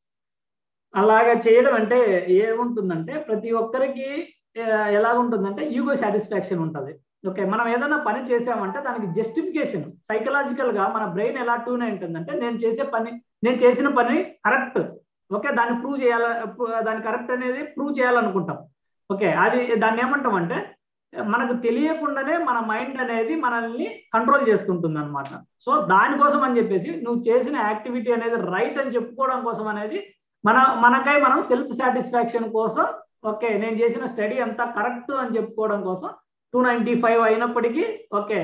అలాగా చేయడం అంటే ఏముంటుందంటే ప్రతి ఒక్కరికి ఎలాగుంటుందంటే ఈగో సాటిస్ఫాక్షన్ ఉంటుంది ఓకే మనం ఏదైనా పని చేసామంటే దానికి జస్టిఫికేషన్ సైకలాజికల్ గా మన బ్రెయిన్ ఎలా ట్యూన్ అయి ఉంటుందంటే నేను చేసే పని నేను చేసిన పని కరెక్ట్ ఓకే దాన్ని ప్రూవ్ చేయాల దాని కరెక్ట్ అనేది ప్రూవ్ చేయాలనుకుంటాం ఓకే అది దాన్ని ఏమంటాం అంటే మనకు తెలియకుండానే మన మైండ్ అనేది మనల్ని కంట్రోల్ చేస్తుంటుంది అనమాట సో దానికోసం అని చెప్పేసి నువ్వు చేసిన యాక్టివిటీ అనేది రైట్ అని చెప్పుకోవడం కోసం అనేది మన మనకై మనం సెల్ఫ్ సాటిస్ఫాక్షన్ కోసం ఓకే నేను చేసిన స్టడీ అంతా కరెక్ట్ అని చెప్పుకోవడం కోసం టూ నైంటీ ఫైవ్ అయినప్పటికీ ఓకే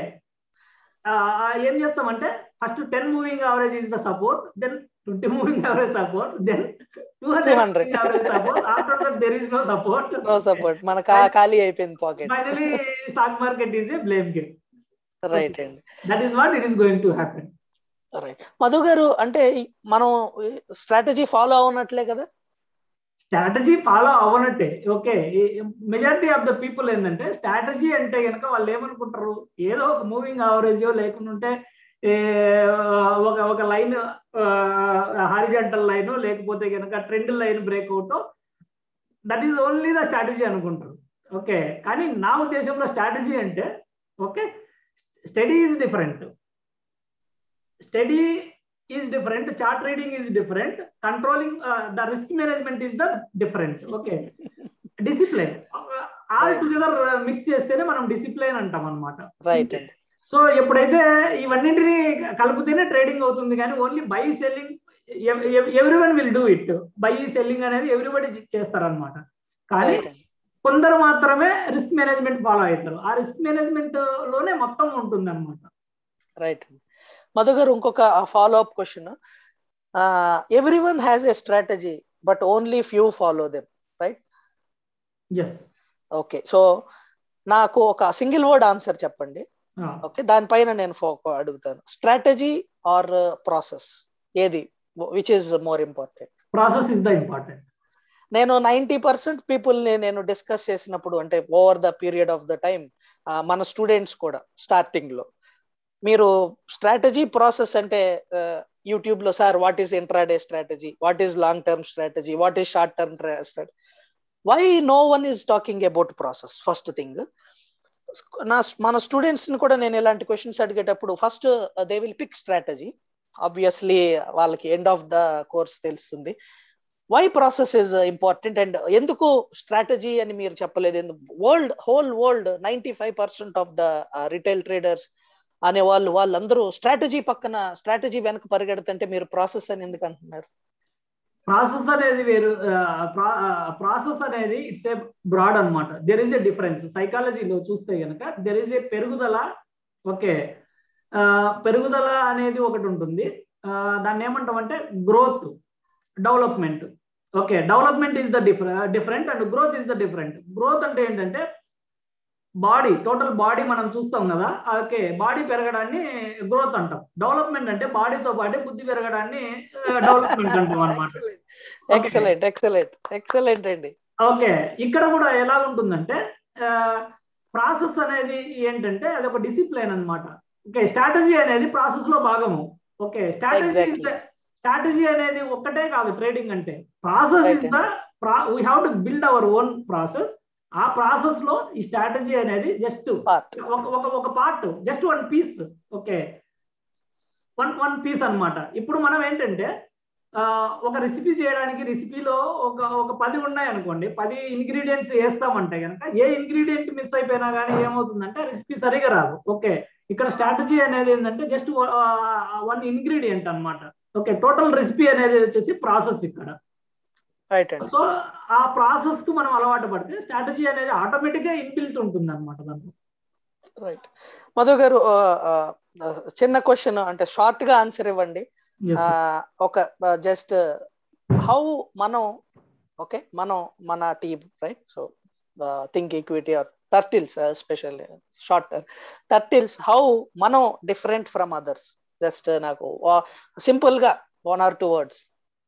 ఏం చేస్తామంటే first ten moving average is the support then twenty moving average support then two hundred average support after that there is no support no support మన ఖాళీ అయిపోయింది pocket finally stock market is a blame game right అండి that is what it is going to happen right Madhu garu అంటే మనం strategy follow అవునట్లే కదా strategy follow అవ్వనట్టే okay majority of the people ఏంటంటే స్ట్రాటజీ అంటే కనుక వాళ్ళు ఏమనుకుంటారు ఏదో ఒక మూవింగ్ యావరేజ్ లేకుంటే ఒక ఒక లైన్ హారిజంటల్ లైన్ లేకపోతే కనుక trend line breakout that is only the strategy అనుకుంటారు ఓకే కానీ నా ఉద్దేశంలో స్ట్రాటజీ అంటే okay study is different study is different chart trading is different controlling uh, the risk management is the different okay discipline all together mix చేస్తేనే మనం discipline అంటాం అనమాట right so ఎప్పుడైతే ఇవన్నింటిని కలిపితేనే ట్రేడింగ్ అవుతుంది కానీ only buy selling every one will do it buy selling అనేది everybody చేస్తారనమాట కానీ Right అండి. కొందరు మాత్రమే రిస్క్ మేనేజ్మెంట్ ఫాలో అవుతారు ఆ రిస్క్ మేనేజ్మెంట్ లోనే మొత్తం ఉంటుంది అనమాట రైట్ మధు గారు ఇంకొక follow up question every one has a strategy but only few follow them yes okay so నాకు ఒక సింగిల్ వర్డ్ ఆన్సర్ చెప్పండి ఓకే దానిపైన నేను ఫోకో అడుగుతాను స్ట్రాటజీ ఆర్ ప్రాసెస్ ఏది which is more important process is the important నేను ninety percent పీపుల్ని నేను డిస్కస్ చేసినప్పుడు అంటే over the period of the time మన స్టూడెంట్స్ కూడా స్టార్టింగ్ లో మీరు స్ట్రాటజీ ప్రాసెస్ అంటే యూట్యూబ్ లో sir what is intraday strategy what is long term strategy what is short term strategy why no one is talking about process first thing నా మన students ని కూడా నేను ఇలాంటి క్వశ్చన్స్ అడిగేటప్పుడు first they will pick strategy obviously వాళ్ళకి end of the course తెలుస్తుంది why process is important and ఎందుకు స్ట్రాటజీ అని మీరు చెప్పలేదు world whole world ninety five percent of the retail traders అనే వాళ్ళు వాళ్ళందరూ స్ట్రాటజీ పక్కన స్ట్రాటజీ వెనక పరిగెడుతుంటే మీరు ప్రాసెస్ అని ఎందుకు అంటున్నారు ప్రాసెస్ అనేది వేరు ప్రాసెస్ అనేది ఇట్స్ ఏ బ్రాడ్ అనమాట దెర్ ఇస్ ఏ డిఫరెన్స్ సైకాలజీలో చూస్తే కనుక దెర్ ఇస్ ఏ పెరుగుదల ఓకే పెరుగుదల అనేది ఒకటి ఉంటుంది దాన్ని ఏమంటామంటే growth development okay development is the different different and growth is the different growth అంటే ఏంటంటే బాడీ టోటల్ బాడీ మనం చూస్తాం కదా ఓకే బాడీ పెరగడాన్ని గ్రోత్ అంటాం డెవలప్మెంట్ అంటే బాడీతో పాటు బుద్ధి పెరగడాన్ని డెవలప్మెంట్ అంటాం అనమాట ఎక్సలెంట్ ఎక్సలెంట్ ఎక్సలెంట్ అండి ఓకే ఇక్కడ కూడా ఎలా ఉంటుందంటే ప్రాసెస్ అనేది ఏంటంటే అది ఒక డిసిప్లిన్ అనమాట ఓకే స్ట్రాటజీ అనేది ప్రాసెస్ లో భాగము ఓకే స్ట్రాటజీ స్ట్రాటజీ అనేది ఒక్కటే కాదు ట్రేడింగ్ అంటే process is the we have to build our own process ఆ ప్రాసెస్ లో ఈ స్ట్రాటజీ అనేది జస్ట్ ఒక ఒక ఒక part just one piece okay one one piece అనమాట ఇప్పుడు మనం ఏంటంటే ఒక రెసిపీ చేయడానికి రెసిపీలో ఒక ఒక పది ఉన్నాయి అనుకోండి పది ఇంగ్రీడియంట్స్ వేస్తామంటే కనుక ఏ ఇంగ్రీడియంట్ మిస్ అయిపోయినా కానీ ఏమవుతుందంటే రెసిపీ సరిగా రాదు ఓకే ఇక్కడ స్ట్రాటజీ అనేది ఏంటంటే జస్ట్ వన్ ఇంగ్రీడియంట్ అనమాట ఓకే టోటల్ రెసిపీ అనేది వచ్చేసి ప్రాసెస్ ఇక్కడ రైట్ సో ఆ ప్రాసెస్ కు మనం అలవాటు పడితే స్ట్రాటజీ అనేది ఆటోమేటిక్ గా ఇన్బిల్ట్ ఉంటుంది అనమాట దాంట్లో రైట్ మధు గారు చిన్న క్వశ్చన్ అంటే షార్ట్ గా ఆన్సర్ ఇవ్వండి ఒక జస్ట్ హౌ మనం ఓకే మనం మన team right so think equity or turtles special short turtles how మనం డిఫరెంట్ ఫ్రమ్ అదర్స్ జస్ట్ నాకు సింపుల్ గా one or two words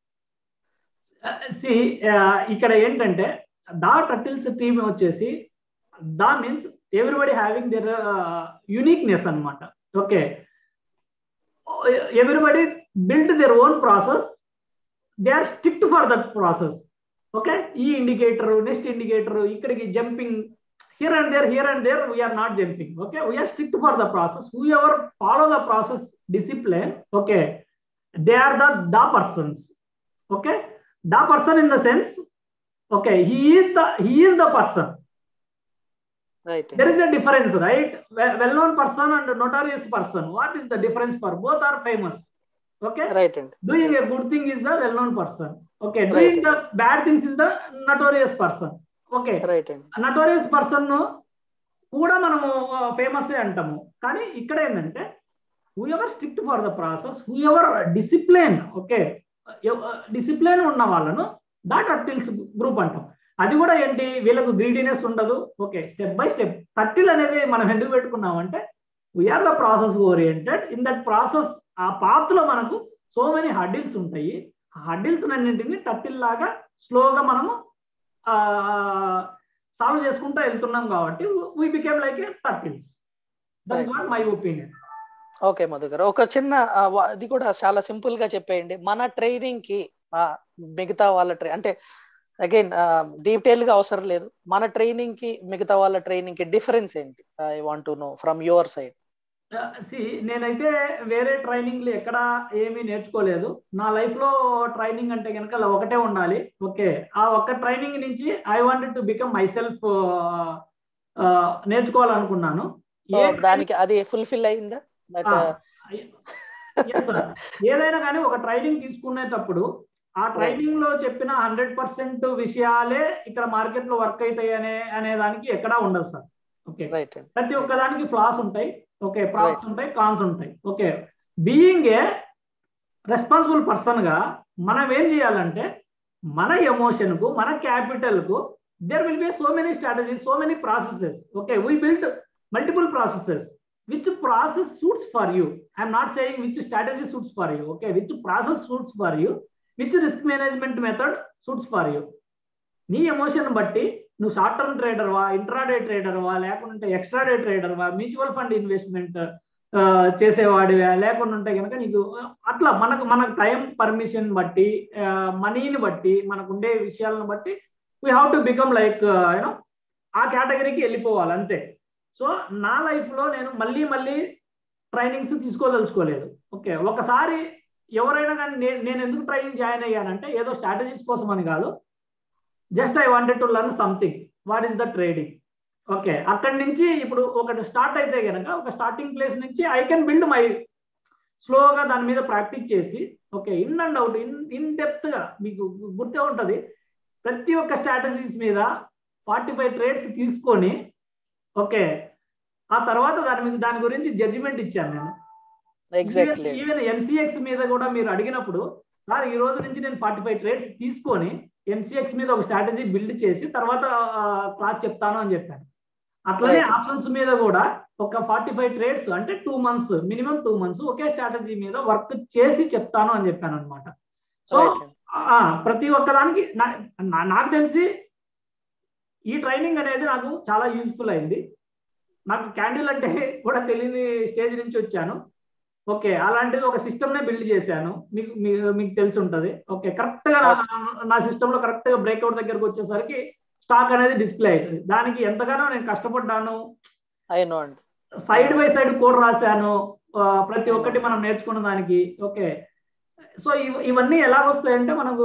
see ఇక్కడ ఏంటంటే దా టర్టిల్స్ టీమ్ వచ్చేసి the means everybody having their uniqueness అనమాట okay everybody build their own process they are strict for that process okay ఈ indicator next indicator ఇక్కడికి jumping here and there here and there we are not jumping okay we are strict for the process whoever follow the process discipline okay they are the the persons okay the person in the sense okay he is the he is the person right there is a difference right well known person and notorious person what is the difference for both are famous okay right and doing a good thing is the well known person okay doing Right. the bad things is the notorious person okay right and notorious person కూడా మనము famous అంటాము కానీ ఇక్కడ ఏంటంటే whoever strict for the process whoever discipline okay discipline ఉన్న వాళ్ళను that అర్టిల్స్ group అంటాం అది కూడా ఏంటి వీళ్ళకు గ్రీడీనెస్ ఉండదు okay step by step turtle అనేది మనం ఎందుకు పెట్టుకున్నామంటే we are the process oriented in that process ఆ పాత్లో మనకు సో మెనీ హడ్డిల్స్ ఉంటాయి ఆ హడ్డిల్స్ అన్నింటినీ టర్టిల్ లాగా స్లోగా మనము సాల్వ్ చేసుకుంటూ వెళ్తున్నాం కాబట్టి we became like a turtles that is what my opinion okay Madhu garu ఒక చిన్న ఆ, వా- అది కూడా చాలా సింపుల్ గా చెప్పేయండి మన ట్రైనింగ్ కి ఆ, మిగతా వాళ్ళ ట్రై అంటే అగైన్ డీటెయిల్ గా అవసరం లేదు మన ట్రైనింగ్ కి మిగతా వాళ్ళ ట్రైనింగ్ కి డిఫరెన్స్ ఏంటి I want to know from your side see నేనైతే వేరే ట్రైనింగ్లు ఎక్కడ ఏమీ నేర్చుకోలేదు నా లైఫ్ లో ట్రైనింగ్ అంటే కనుక అలా ఒకటే ఉండాలి ఓకే ఆ ఒక్క ట్రైనింగ్ నుంచి I wanted to become myself నేర్చుకోవాలనుకున్నాను ఏ దానికి అది ఫుల్ఫిల్ అయిందా దట్ ఆ, Yes, sir. ఏదైనా కానీ ఒక ట్రైనింగ్ తీసుకునేటప్పుడు ఆ ట్రైనింగ్ లో చెప్పిన హండ్రెడ్ పర్సెంట్ విషయాలే ఇక్కడ మార్కెట్ లో వర్క్ అవుతాయి అనే అనే దానికి ఎక్కడా ఉండదు సార్ ఓకే రైట్ అండి ప్రతి ఒక్క దానికి ఫ్లాస్ ఉంటాయి ఓకే ప్రాప్స్ ఉంటాయి కాన్స్ ఉంటాయి okay being a responsible person గా మనం ఏం చేయాలంటే మన ఎమోషన్ కు మన క్యాపిటల్ కు there will be so many strategies so many processes okay we build multiple processes which process suits for you I'm not saying which strategy suits for you okay which process suits for you which risk management method suits for you నీ emotion బట్టి నువ్వు short term ట్రేడర్వా intraday ట్రేడర్వా లేకుంటే ఎక్స్ట్రాడే ట్రేడర్వా mutual fund investment చేసేవాడివా లేకుండా ఉంటే కనుక నీకు అట్లా మనకు మనకు టైం పర్మిషన్ బట్టి మనీని బట్టి మనకు ఉండే విషయాలను బట్టి we have to become like you know ఆ కేటగిరీకి వెళ్ళిపోవాలి అంతే సో నా లైఫ్లో నేను మళ్ళీ మళ్ళీ ట్రైనింగ్స్ తీసుకోదలుచుకోలేదు ఓకే ఒకసారి ఎవరైనా కానీ నేను నేను ఎందుకు ట్రైనింగ్ జాయిన్ అయ్యానంటే ఏదో స్ట్రాటజీస్ కోసం అని కాదు just I wanted to learn something what is the trading okay అక్కడి నుంచి ఇప్పుడు ఒకటి స్టార్ట్ అయితే కనుక ఒక స్టార్టింగ్ ప్లేస్ నుంచి ఐ కెన్ బిల్డ్ మై స్లోగా దాని మీద ప్రాక్టీస్ చేసి okay in and out in in డెప్త్గా మీకు గుర్తే ఉంటుంది ప్రతి ఒక్క స్ట్రాటజీస్ మీద ఫార్టీ ఫైవ్ ట్రేడ్స్ తీసుకొని ఓకే ఆ తర్వాత దాని మీద దాని గురించి జడ్జిమెంట్ ఇచ్చాను నేను ఎగ్జాక్ట్లీ ఈవెన్ ఎంసీఎక్స్ మీద కూడా మీరు అడిగినప్పుడు సార్ ఈ రోజు నుంచి నేను ఫార్టీ ఫైవ్ ట్రేడ్స్ తీసుకొని ఎంసీఎక్స్ మీద ఒక స్ట్రాటజీ బిల్డ్ చేసి తర్వాత క్లాస్ చెప్తాను అని చెప్పాను అట్లనే Right. ఆప్షన్స్ మీద కూడా ఒక ఫార్టీ ఫైవ్ ట్రేడ్స్ అంటే two months minimum two months ఒకే స్ట్రాటజీ మీద వర్క్ చేసి చెప్తాను అని చెప్పాను అనమాట సో ఆ, ప్రతి ఒక్కదానికి నా- నా- నాకు తెలిసి ఈ ట్రైనింగ్ అనేది నాకు చాలా యూస్ఫుల్ అయింది నాకు క్యాండిల్ అంటే కూడా తెలియని స్టేజ్ నుంచి వచ్చాను ఓకే అలాంటిది ఒక సిస్టమ్ నే బిల్డ్ చేశాను మీకు మీ- మీకు తెలిసి ఉంటది ఓకే కరెక్ట్ గా నా- నా సిస్టమ్ లో కరెక్ట్ గా బ్రేక్అవుట్ దగ్గరకు వచ్చేసరికి స్టాక్ అనేది డిస్ప్లే అవుతుంది దానికి ఎంతగానో నేను కష్టపడ్డాను అయినో అండి సైడ్ బై సైడ్ కోడ్ రాశాను ఆ, ప్రతి ఒక్కటి మనం నేర్చుకున్న దానికి ఓకే సో ఇవ- ఇవన్నీ ఎలా వస్తాయంటే మనకు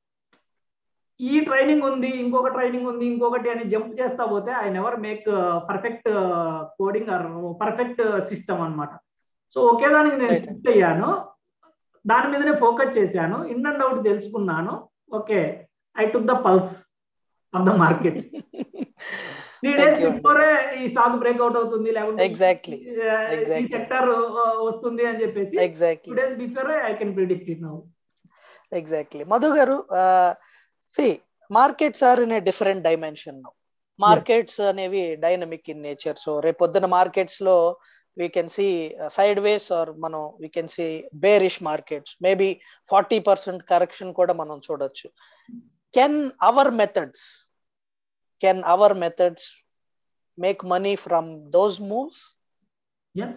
ఈ ట్రైనింగ్ ఉంది ఇంకొక ట్రైనింగ్ ఉంది ఇంకొకటి అని జంప్ చేస్తా పోతే I never make perfect coding or perfect system అన్నమాట సో ఒకే దానికి నేను Right. షిఫ్ట్ అయ్యాను దాని మీదనే ఫోకస్ చేశాను ఇన్ అండ్ అవుట్ తెలుసుకున్నాను okay I took the pulse of the market three Thank days you. Before ఈ స్టాక్ బ్రేక్అవుట్ అవుతుంది లేకుంటే Exactly. ఈ Exactly. సెక్టర్ వస్తుంది అని చెప్పేసి two exactly days before I can predict it now exactly Madhu garu see markets are in a different dimension markets అనేవి dynamic in nature so రేపొద్దున markets లో we can see sideways or మనం we can see bearish markets maybe forty percent correction కూడా మనం చూడొచ్చు can our methods can our methods make money from those moves yes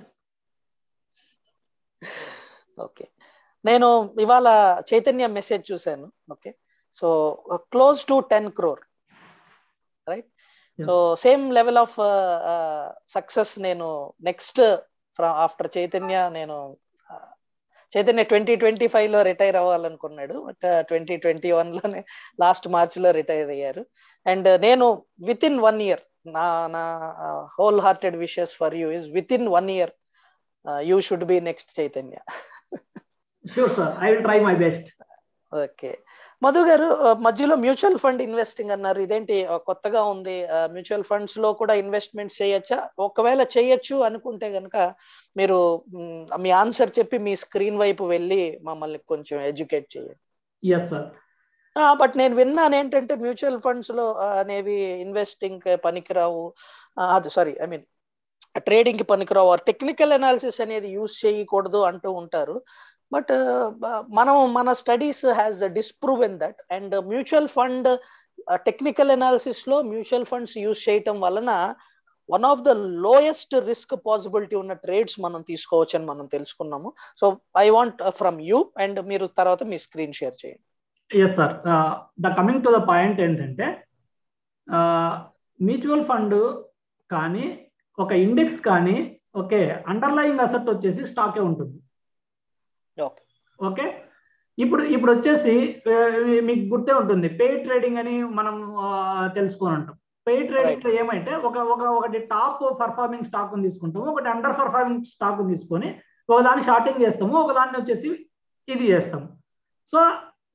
okay నేను ఇవాళ Chaitanya message చూశాను okay so close to ten crore right Yeah. So same level of success నేను next after Chaitanya నేను uh, Chaitanya twenty twenty five లో retire అవ్వాలనుకున్నాడు but twenty twenty one లోనే last March లో retire అయ్యారు అండ్ నేను విత్ ఇన్ వన్ ఇయర్ నా నా whole hearted wishes for you is within one year you should be next Chaitanya sure sir I will try my best okay Madhu garu ఆ, మధ్యలో mutual fund investing అన్నారు ఇదేంటి ఆ, కొత్తగా ఉంది మ్యూచువల్ ఫండ్స్ లో కూడా ఇన్వెస్ట్మెంట్ చేయొచ్చా ఒకవేళ చేయొచ్చు అనుకుంటే గనుక మీరు మ్, మీ ఆన్సర్ చెప్పి మీ స్క్రీన్ వైపు వెళ్ళి మమ్మల్ని కొంచెం ఎడ్యుకేట్ చేయండి ఎస్ సార్ బట్ నేను విన్నాను ఏంటంటే మ్యూచువల్ ఫండ్స్ లో ఆ, అనేవి ఇన్వెస్టింగ్ పనికిరావు ఆ, అది సారీ ఐ మీన్ ట్రేడింగ్ కి పనికిరావు టెక్నికల్ అనాలిసిస్ అనేది యూజ్ చేయకూడదు అంటూ ఉంటారు బట్ మనం మన studies has disproven that and mutual fund technical analysis లో మ్యూచువల్ ఫండ్స్ యూజ్ చేయటం వలన one of the lowest risk possibility ఉన్న ట్రేడ్స్ మనం తీసుకోవచ్చు అని మనం తెలుసుకున్నాము so I want from you and మీరు తర్వాత మీ స్క్రీన్ షేర్ చేయండి yes sir the coming to the point ఏంటంటే మ్యూచువల్ ఫండ్ కానీ ఒక ఇండెక్స్ కానీ ఓకే అండర్లయింగ్ అసెట్ వచ్చేసి స్టాకే ఉంటుంది ఓకే ఓకే ఇప్పుడు ఇప్పుడు వచ్చేసి ఆ, మీకు గుర్తే ఉంటుంది పే ట్రేడింగ్ అని మనం ఆ, తెలుసుకొని ఉంటాం పే ట్రేడింగ్ ఏమంటే ఒక ఒక ఒకటి టాప్ పర్ఫార్మింగ్ స్టాక్ తీసుకుంటాము ఒకటి అండర్ పర్ఫార్మింగ్ స్టాక్ తీసుకొని ఒకదాన్ని షార్టింగ్ చేస్తాము ఒకదాన్ని వచ్చేసి ఇది చేస్తాము సో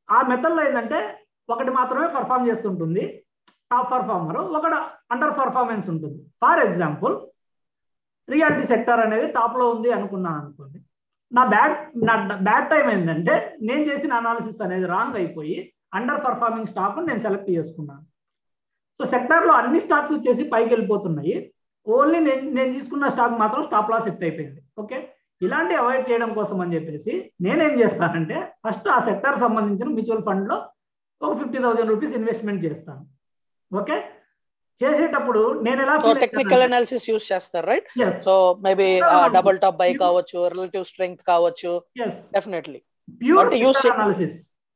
ఆ మెథడ్లో ఏంటంటే ఒకటి మాత్రమే పర్ఫామ్ చేస్తుంటుంది టాప్ పర్ఫార్మర్ ఒకటి అండర్ పర్ఫార్మెన్స్ ఉంటుంది ఫర్ ఎగ్జాంపుల్ రియాలిటీ సెక్టర్ అనేది టాప్లో ఉంది అనుకున్నాను అనుకోండి నా బ్యాడ్ నా బ్యాడ్ టైం ఏంటంటే నేను చేసిన అనాలిసిస్ అనేది రాంగ్ అయిపోయి అండర్ పర్ఫార్మింగ్ స్టాక్ నేను సెలెక్ట్ చేసుకున్నాను సో సెక్టార్లో అన్ని స్టాక్స్ వచ్చేసి పైకి వెళ్ళిపోతున్నాయి ఓన్లీ నేను నేను తీసుకున్న స్టాక్ మాత్రం స్టాప్ లాస్ సెట్ అయిపోయింది ఓకే ఇలాంటి అవాయిడ్ చేయడం కోసం అని చెప్పేసి నేనేం చేస్తానంటే ఫస్ట్ ఆ సెక్టార్ సంబంధించిన మ్యూచువల్ ఫండ్లో ఒక ఫిఫ్టీ థౌసండ్ రూపీస్ ఇన్వెస్ట్మెంట్ చేస్తాను ఓకే చేసేటప్పుడు నేను ఎలా సో టెక్నికల్ అనాలిసిస్ యూస్ చేస్తారు right so maybe double top buy కావచ్చు రిలేటివ్ స్ట్రెంగ్త్ కావచ్చు definitely pure use it- analysis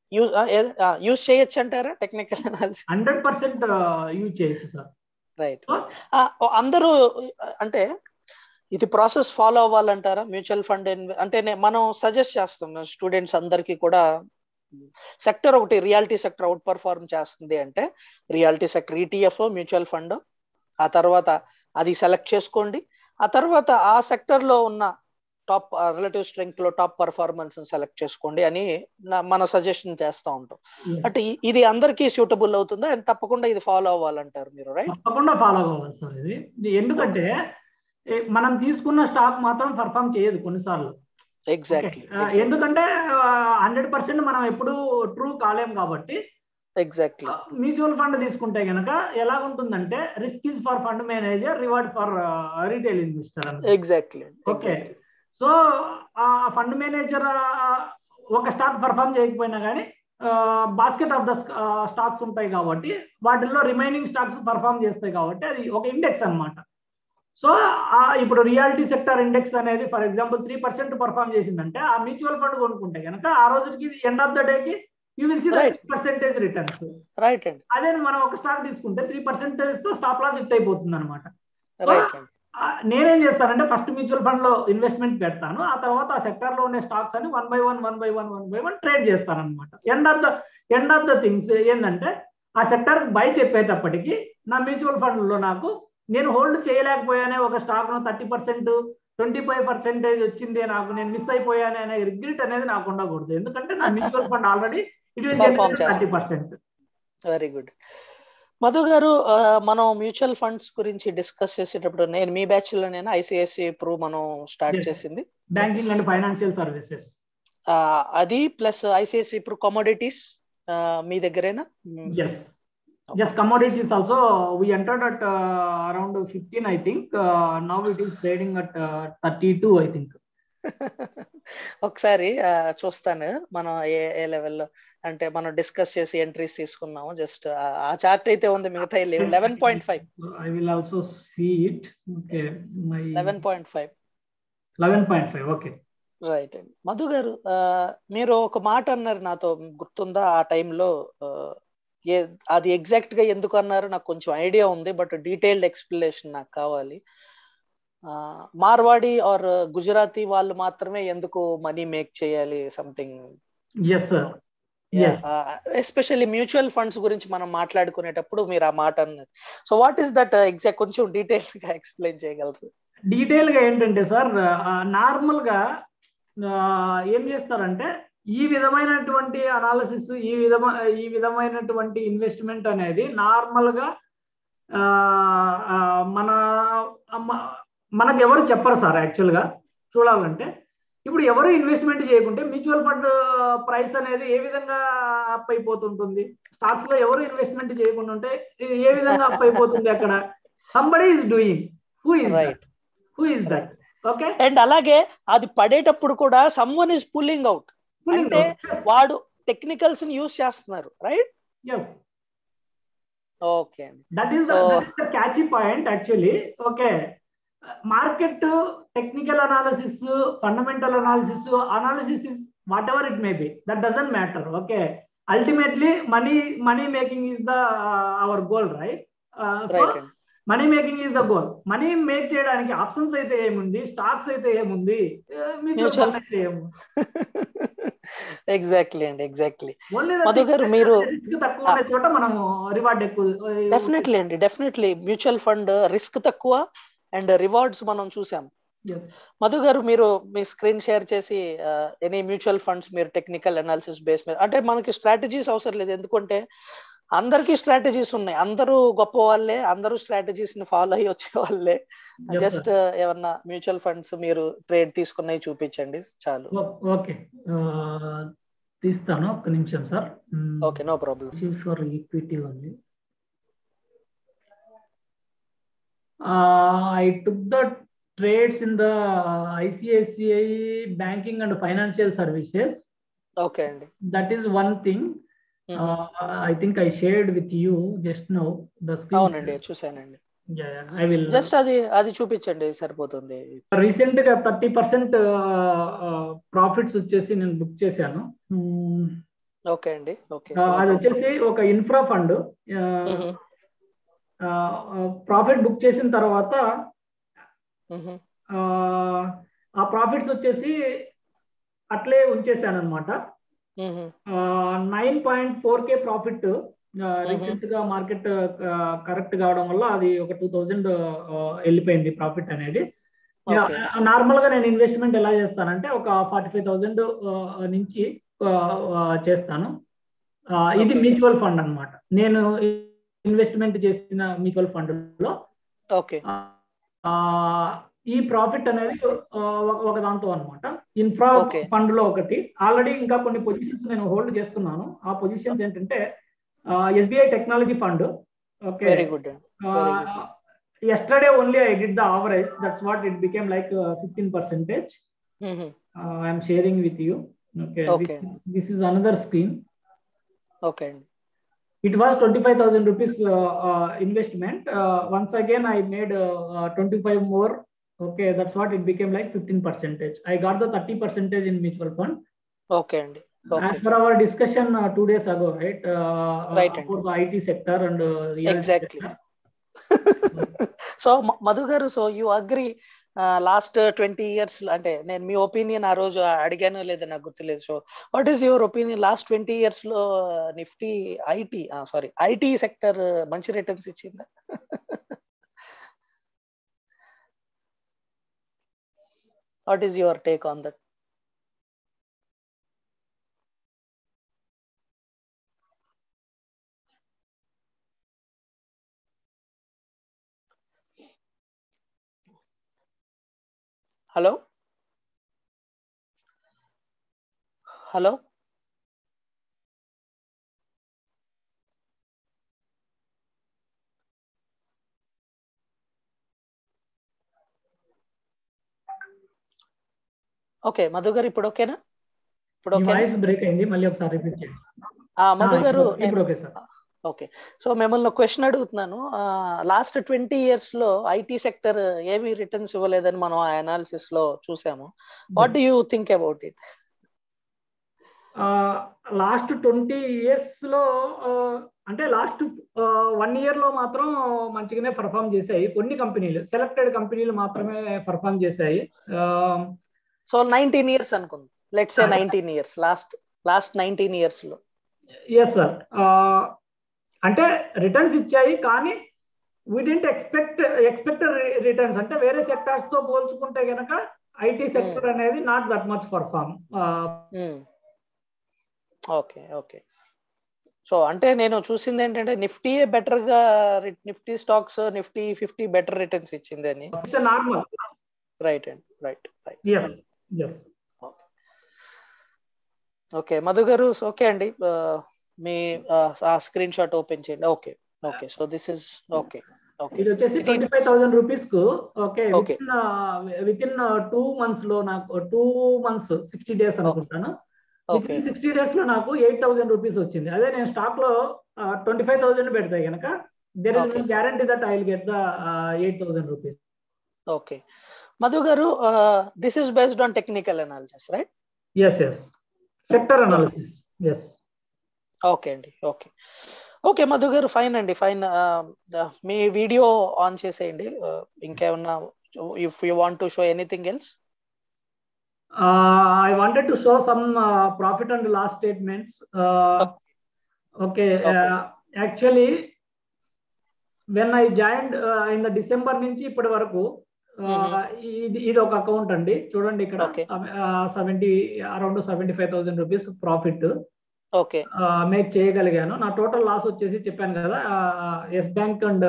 use చేయొచ్చు అంటారా technical analysis hundred percent use చేయొచ్చు సార్ రైట్ అందరూ అంటే ఇది ప్రాసెస్ ఫాలో అవ్వాలంటారా మ్యూచువల్ ఫండ్ అంటే నే- మనం సజెస్ట్ చేస్తున్నాం స్టూడెంట్స్ అందరికీ కూడా సెక్టర్ ఒకటి రియాలిటీ సెక్టర్ అవుట్ పర్ఫార్మ్ చేస్తుంది అంటే reality sector ETF mutual fund ఆ తర్వాత అది సెలెక్ట్ చేసుకోండి ఆ తర్వాత ఆ సెక్టర్ లో ఉన్న టాప్ రిలేటివ్ స్ట్రెంగ్త్ లో టాప్ పర్ఫార్మెన్స్ సెలెక్ట్ చేసుకోండి అని నా- మన సజెషన్ చేస్తూ ఉంటాం అంటే ఇ- ఇది అందరికీ సూటబుల్ అవుతుందా అండ్ తప్పకుండా ఇది ఫాలో అవ్వాలంటారు మీరు రైట్ తప్పకుండా ఫాలో అవ్వాలి సార్ ఇది ఇది ఎందుకంటే ఏ, మనం తీసుకున్న స్టాక్ మాత్రం పర్ఫామ్ చేయదు కొన్నిసార్లు ఎగ్జాక్ట్లీ ఆ, ఎందుకంటే హండ్రెడ్ పర్సెంట్ మనం ఎప్పుడు ట్రూ కాలేం కాబట్టి ఎగ్జాక్ట్లీ మ్యూచువల్ ఫండ్ తీసుకుంటే కనుక ఎలా ఉంటుందంటే risk is for fund manager reward for retail investor exactly okay so ఆ ఫండ్ మేనేజర్ ఒక స్టాక్ పర్ఫామ్ చేయకపోయినా కానీ బాస్కెట్ ఆఫ్ ద స్టాక్స్ ఉంటాయి కాబట్టి వాటిల్లో రిమైనింగ్ స్టాక్స్ పర్ఫామ్ చేస్తాయి కాబట్టి అది ఒక ఇండెక్స్ అన్నమాట సో ఇప్పుడు రియాలిటీ సెక్టర్ ఇండెక్స్ అనేది for example three percent perform చేసిందంటే ఆ మ్యూచువల్ ఫండ్ కొనుక్కుంటే కనుక ఆ రోజుకి ఎండ్ ఆఫ్ ద డేకి you will see Right. Percentage returns right అండి అదే మనం ఒక స్టాక్ తీసుకుంటే త్రీ పర్సెంటేజ్ తో స్టాప్ లాస్ హిట్ అయిపోతుంది అనమాట రైట్ అండి ఆ, నేనేం చేస్తానంటే ఫస్ట్ మ్యూచువల్ ఫండ్ లో ఇన్వెస్ట్మెంట్ పెడతాను ఆ తర్వాత ఆ సెక్టర్ లో ఉండే స్టాక్స్ అని one by one one by one one by one trade చేస్తాను అనమాట end of the end of the things ఏంటంటే ఆ సెక్టర్ బై చెప్పేటప్పటికి నా మ్యూచువల్ ఫండ్ లో నాకు నేను హోల్డ్ చేయలేకపోయానే ఒక స్టాక్ ను thirty percent twenty five percentage వచ్చింది నాకు నేను మిస్ అయిపోయాను అనే రిగ్రెట్ అనేది నాకు ఉండకూడదు ఎందుకంటే నా mutual fund already it Perform will చేస్తుంది. Thirty percent very good Madhu garu ఆ, మనం మ్యూచువల్ ఫండ్స్ గురించి డిస్కస్ చేసేటప్పుడు నేను మీ బ్యాచ్ లో నేను ఐసిఐసి ప్రూ మనం స్టార్ట్ Yes. చేసింది బ్యాంకింగ్ అండ్ ఫైనాన్షియల్ సర్వీసెస్ ఆ, అది ప్లస్ ఐసిఐసి ప్రూ కమోడిటీస్ మీ దగ్గరేనా Yes. Yes, commodities also, we entered at uh, around 15, I think. Uh, now it is trading at uh, 32, I think. ఒకసారి ఆ, చూస్తాను మనం ఏ ఏ లెవెల్లో అంటే మనం డిస్కస్ చేసి ఎంట్రీస్ తీసుకున్నాము జస్ట్ ఆ చార్ట్ అయితే ఉంది మిగతా లేవు eleven point five I will also see it. Okay. My eleven point five 11.5. Okay. Right అండి మధు గారు ఆ, మీరు ఒక మాట అన్నారు నాతో గుర్తుందా ఆ టైంలో ఏ అది ఎగ్జాక్ట్ గా ఎందుకు అన్నారు నాకు కొంచెం ఐడియా ఉంది బట్ డీటెయిల్డ్ ఎక్స్ప్లెనేషన్ నాకు కావాలి ఆ, మార్వాడి ఆర్ గుజరాతీ వాళ్ళు మాత్రమే ఎందుకు మనీ మేక్ చేయాలి something Yes, sir. Yes. Especially mutual funds గురించి మనం మాట్లాడుకునేటప్పుడు మీరు ఆ మాట అన్నారు so what is that exact కొంచెం డీటెయిల్ గా ఎక్స్ప్లెయిన్ చేయగలరు డీటెయిల్ గా ఏంటంటే సార్ నార్మల్ గా ఆ, ఏం చేస్తారంటే ఈ విధమైనటువంటి అనాలిసిస్ ఈ విధమ ఈ విధమైనటువంటి ఇన్వెస్ట్మెంట్ అనేది నార్మల్ గా ఆ, ఆ, మన అమ్మ- మనకు ఎవరు చెప్పరు సార్ యాక్చువల్ గా చూడాలంటే ఇప్పుడు ఎవరు ఇన్వెస్ట్మెంట్ చేయకుంటే మ్యూచువల్ ఫండ్ ప్రైస్ అనేది ఏ విధంగా అప్ అయిపోతుంటుంది స్టాక్స్ లో ఎవరు ఇన్వెస్ట్మెంట్ చేయకుండా ఉంటే ఏ విధంగా అప్ అయిపోతుంది అక్కడ somebody is doing who is right who is that okay and అలాగే అది పడేటప్పుడు కూడా సమ్వన్ ఇస్ పుల్లింగ్ అవుట్ అంటే వాడు టెక్నికల్స్ ని యూస్ చేస్తున్నారు రైట్ ఎస్ ఓకే అండి that is So- the catchy point actually okay market technical analysis fundamental analysis analysis is whatever it may be that doesn't matter okay ultimately money money making is the our goal right right అండి money making is the goal money make చేయడానికి options అయితే ఏముంది stocks అయితే ఏముంది mutual Mutual fund అయితే ఏముంది exactly అండి exactly only Madhu garu, మీరు- రిస్క్ తక్కువ ఉండే చోట మనం రివార్డ్ ఎక్కువ డెఫినెట్లీ అండి డెఫినెట్లీ మ్యూచువల్ ఫండ్ రిస్క్ తక్కువ అండ్ రివార్డ్స్ మనం చూసాం మధు గారు మీరు మీ స్క్రీన్ షేర్ చేసి ఎనీ మ్యూచువల్ ఫండ్స్ మీరు టెక్నికల్ అనాలిసిస్ బేస్ మీద అంటే మనకి స్ట్రాటజీస్ అవసరం లేదు ఎందుకంటే అందరికీ స్ట్రాటజీస్ ఉన్నాయి అందరూ గొప్ప వాళ్ళే అందరూ స్ట్రాటజీస్ ని ఫాలో అయ్యి వచ్చే వాళ్ళే జస్ట్ ఏమన్నా మ్యూచువల్ ఫండ్స్ మీరు ట్రేడ్ తీసుకున్నవి చూపించండి చాలు ఓకే తీస్తాను ఒక్క నిమిషం sir okay no problem for equity only I took the trades in the ICICI banking and financial services. Okay, Andy. That is one thing. Mm-hmm. Uh, I think I shared with you just now the screen. అవునండి చూసానండి I will just అది అది చూపించండి సరిపోతుంది recent గా thirty percent profits వచ్చేసి నేను book చేశాను ఓకే అండి ఓకే అది వచ్చేసి ఒక ఇన్ఫ్రా ఫండ్ ప్రాఫిట్ బుక్ చేసిన తర్వాత ఆ ప్రాఫిట్స్ వచ్చేసి అట్లే ఉంచేసాను అనమాట nine point four K profit recent గా మార్కెట్ కరెక్ట్ కావడం వల్ల అది ఒక టూ థౌజండ్ వెళ్ళిపోయింది ప్రాఫిట్ అనేది నార్మల్ గా నేను ఇన్వెస్ట్మెంట్ ఎలా చేస్తానంటే ఒక ఫార్టీ ఫైవ్ థౌజండ్ నుంచి చేస్తాను ఇది మ్యూచువల్ ఫండ్ అనమాట నేను ఇన్వెస్ట్మెంట్ చేసిన మ్యూచువల్ ఫండ్ లో ఓకే ఈ ప్రాఫిట్ అనేది ఒక దాంతో అనమాట ఇన్ఫ్రా ఫండ్ లో ఒకటి ఆల్రెడీ ఇంకా కొన్ని పొజిషన్స్ నేను హోల్డ్ చేస్తున్నాను ఆ పొజిషన్స్ ఏంటంటే SBI technology fund okay very good yesterday only I did the average that's what it became like fifteen percentage I'm sharing with you okay this is another screen okay it was 25000 rupees uh, uh, investment uh, once again i made 25 more okay that's what it became like 15 percentage i got the 30 percentage in mutual fund okay and okay. as per our discussion two days ago right right for the it sector and exactly so madhu garu so you agree last twenty years అంటే నేను మీ opinion ఆ రోజు అడిగానో లేదో నాకు గుర్తులేదు so what is your opinion last twenty years లో Nifty IT sorry IT sector మంచి returns ఇచ్చిందా what is your take on that hello hello okay Madhu garu ఇప్పుడు ఓకేనా ఇప్పుడు వాయిస్ బ్రేక్ అయింది మళ్ళీ ఒకసారి రిపీట్ చేయండి మధు గారు ఇప్పుడు ఓకే సార్ ఓకే సో మిమ్మల్ని క్వశ్చన్ అడుగుతున్నాను లాస్ట్ ట్వంటీ ఇయర్స్ లో ఐటీ సెక్టర్ ఏమి రిటర్న్స్ ఇవ్వలేదని మనం ఆ అనాలిసిస్ లో చూసాము what you think about it last twenty years లో అంటే లాస్ట్ వన్ ఇయర్ లో మాత్రం మంచిగానే పర్ఫామ్ చేశాయి కొన్ని కంపెనీలు సెలెక్టెడ్ కంపెనీలు మాత్రమే పర్ఫామ్ చేశాయి సో నైన్టీన్ ఇయర్స్ అనుకుంది let's a nineteen years last last nineteen years లో ఎస్ సార్ అంటే రిటర్న్స్ ఇచ్చాయి కానీ we didn't expect expect returns అంటే వేరే సెక్టార్స్ తో పోల్చుకుంటే గనక ఐటీ సెక్టర్ అనేది not that much perform okay okay so అంటే నేను చూసింది ఏంటంటే నిఫ్టీ బెటర్ గా Nifty stocks Nifty fifty better returns ఇచ్చింది అని normal right and right right yes okay Madhu garu okay అండి మీ ఆ స్క్రీన్ షాట్ ఓపెన్ చేయండి okay okay so this is okay ఇది వచ్చేసి ట్వంటీ ఫైవ్ థౌసండ్ రూపీస్ కు okay within two months లో నాకు టూ మంత్స్ సిక్స్టీ డేస్ అనుకుంటాను సిక్స్టీ డేస్ లో నాకు ఎయిట్ థౌసండ్ రూపీస్ వచ్చింది అదే నేను స్టాక్ లో ట్వంటీ ఫైవ్ థౌసండ్ పెడతా కనుక there is guarantee that I will get the eight thousand rupees okay Madhu garu this is based on technical analysis right yes yes sector analysis yes okay అండి okay okay Madhu garu fine అండి fine మీ video on చేసేయండి ఇంకేమన్నా if you want to show anything else I wanted to show some profit and loss statements okay actually when I join in the December నుంచి ఇప్పటి వరకు ఇది ఇది ఒక అకౌంట్ అండి చూడండి ఇక్కడ Okay. Seventy around seventy five thousand rupees profit okay make చేయగలిగాను నా టోటల్ లాస్ వచ్చేసి చెప్పాను కదా ఎస్ బ్యాంక్ అండ్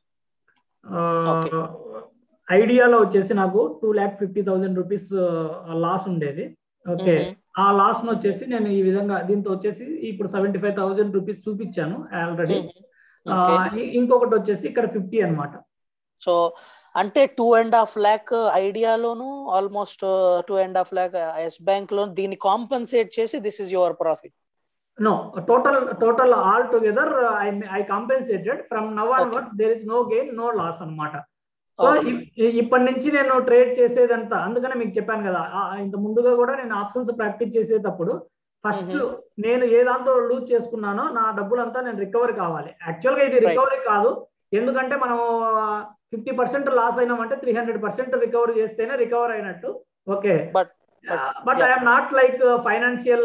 Okay. ఐడియాలో వచ్చేసి నాకు two lakh fifty thousand rupees loss ఉండేది ఓకే ఆ లాస్ ను వచ్చేసి నేను ఈ విధంగా దీంతో వచ్చేసి ఇప్పుడు సెవెంటీ ఫైవ్ థౌసండ్ రూపీస్ చూపించాను ఆల్రెడీ ఓకే ఇంకొకటి వచ్చేసి ఇక్కడ ఫిఫ్టీ అన్నమాట సో అంటే టూ అండ్ హాఫ్ ల్యాక్ ఐడియాలోను almost two and half lakh yes Bank లో దీన్ని కాంపన్సేట్ చేసి this is your profit No, total total all together uh, I I compensated from now onwards there is no gain no loss అన్నమాట so Okay. ఇప్పటి నుంచి నేను trade చేసేదంతా అందుకనే మీకు చెప్పాను కదా ఆ, ఇంత ముందుగా కూడా నేను ఆప్షన్స్ ప్రాక్టీస్ చేసేటప్పుడు ఫస్ట్ Mhm. నేను ఏ దాంతో లూజ్ చేసుకున్నానో నా డబ్బులంతా నేను రికవరీ కావాలి యాక్చువల్ గా ఇది Right. రికవరీ కాదు ఎందుకంటే మనం ఫిఫ్టీ పర్సెంట్ లాస్ అయినామంటే త్రీ హండ్రెడ్ పర్సెంట్ రికవరీ చేస్తేనే రికవర్ అయినట్టు okay But- but yeah. I'm not like financial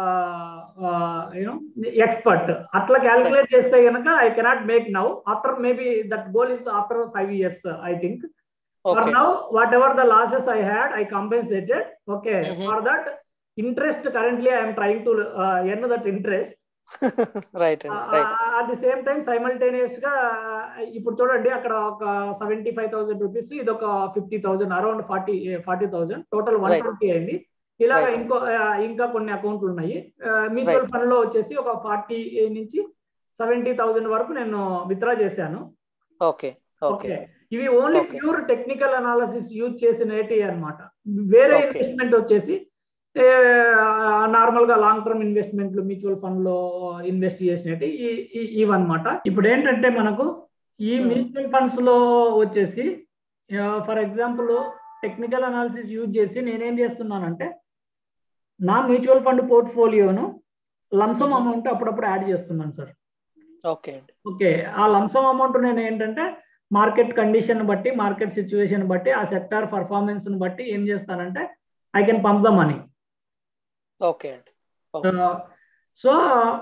you know expert అట్లా క్యాలిక్యులేట్ చేస్తే కనుక I cannot make now after maybe that goal is after five years I think for okay now whatever the losses I had I compensated okay Mhm. For that interest currently I'm trying to earn that interest right right at the same time simultaneous గా ఇప్పుడు చూడండి అక్కడ ఒక seventy five thousand rupees ఇది ఒక fifty thousand around forty forty thousand total one Right. Twenty అయింది ఇలాగ Right. ఇంకో ఆ, ఇంకా కొన్ని అకౌంట్లు ఉన్నాయి మ్యూచువల్ Right. ఫండ్ లో వచ్చేసి ఒక ఫార్టీ నుంచి సెవెంటీ థౌసండ్ వరకు నేను విత్డ్రా చేశాను ఓకే ఓకే ఓకే ఇవి only Okay. Pure technical analysis use చేసినవి అన్నమాట వేరే Okay. ఇన్వెస్ట్మెంట్ వచ్చేసి నార్మల్ గా లాంగ్ టర్మ్ ఇన్వెస్ట్మెంట్లు మ్యూచువల్ ఫండ్ లో ఇన్వెస్ట్ చేసినట్టు ఇవన్నమాట ఇప్పుడు ఏంటంటే మనకు ఈ Hmm. మ్యూచువల్ ఫండ్స్ లో వచ్చేసి for example technical analysis use చేసి నేనేం చేస్తున్నానంటే నా మ్యూచువల్ ఫండ్ పోర్ట్ఫోలియోను లంసమ్ Mhm. అమౌంట్ అప్పుడప్పుడు యాడ్ చేస్తున్నాను సార్ ఓకే అండి ఓకే ఆ లంసమ్ అమౌంట్ నేను ఏంటంటే మార్కెట్ కండిషన్ బట్టి మార్కెట్ సిచ్యువేషన్ బట్టి ఆ సెక్టార్ పర్ఫార్మెన్స్ బట్టి ఏం చేస్తానంటే I can pump the money okay అండి ఓకే సో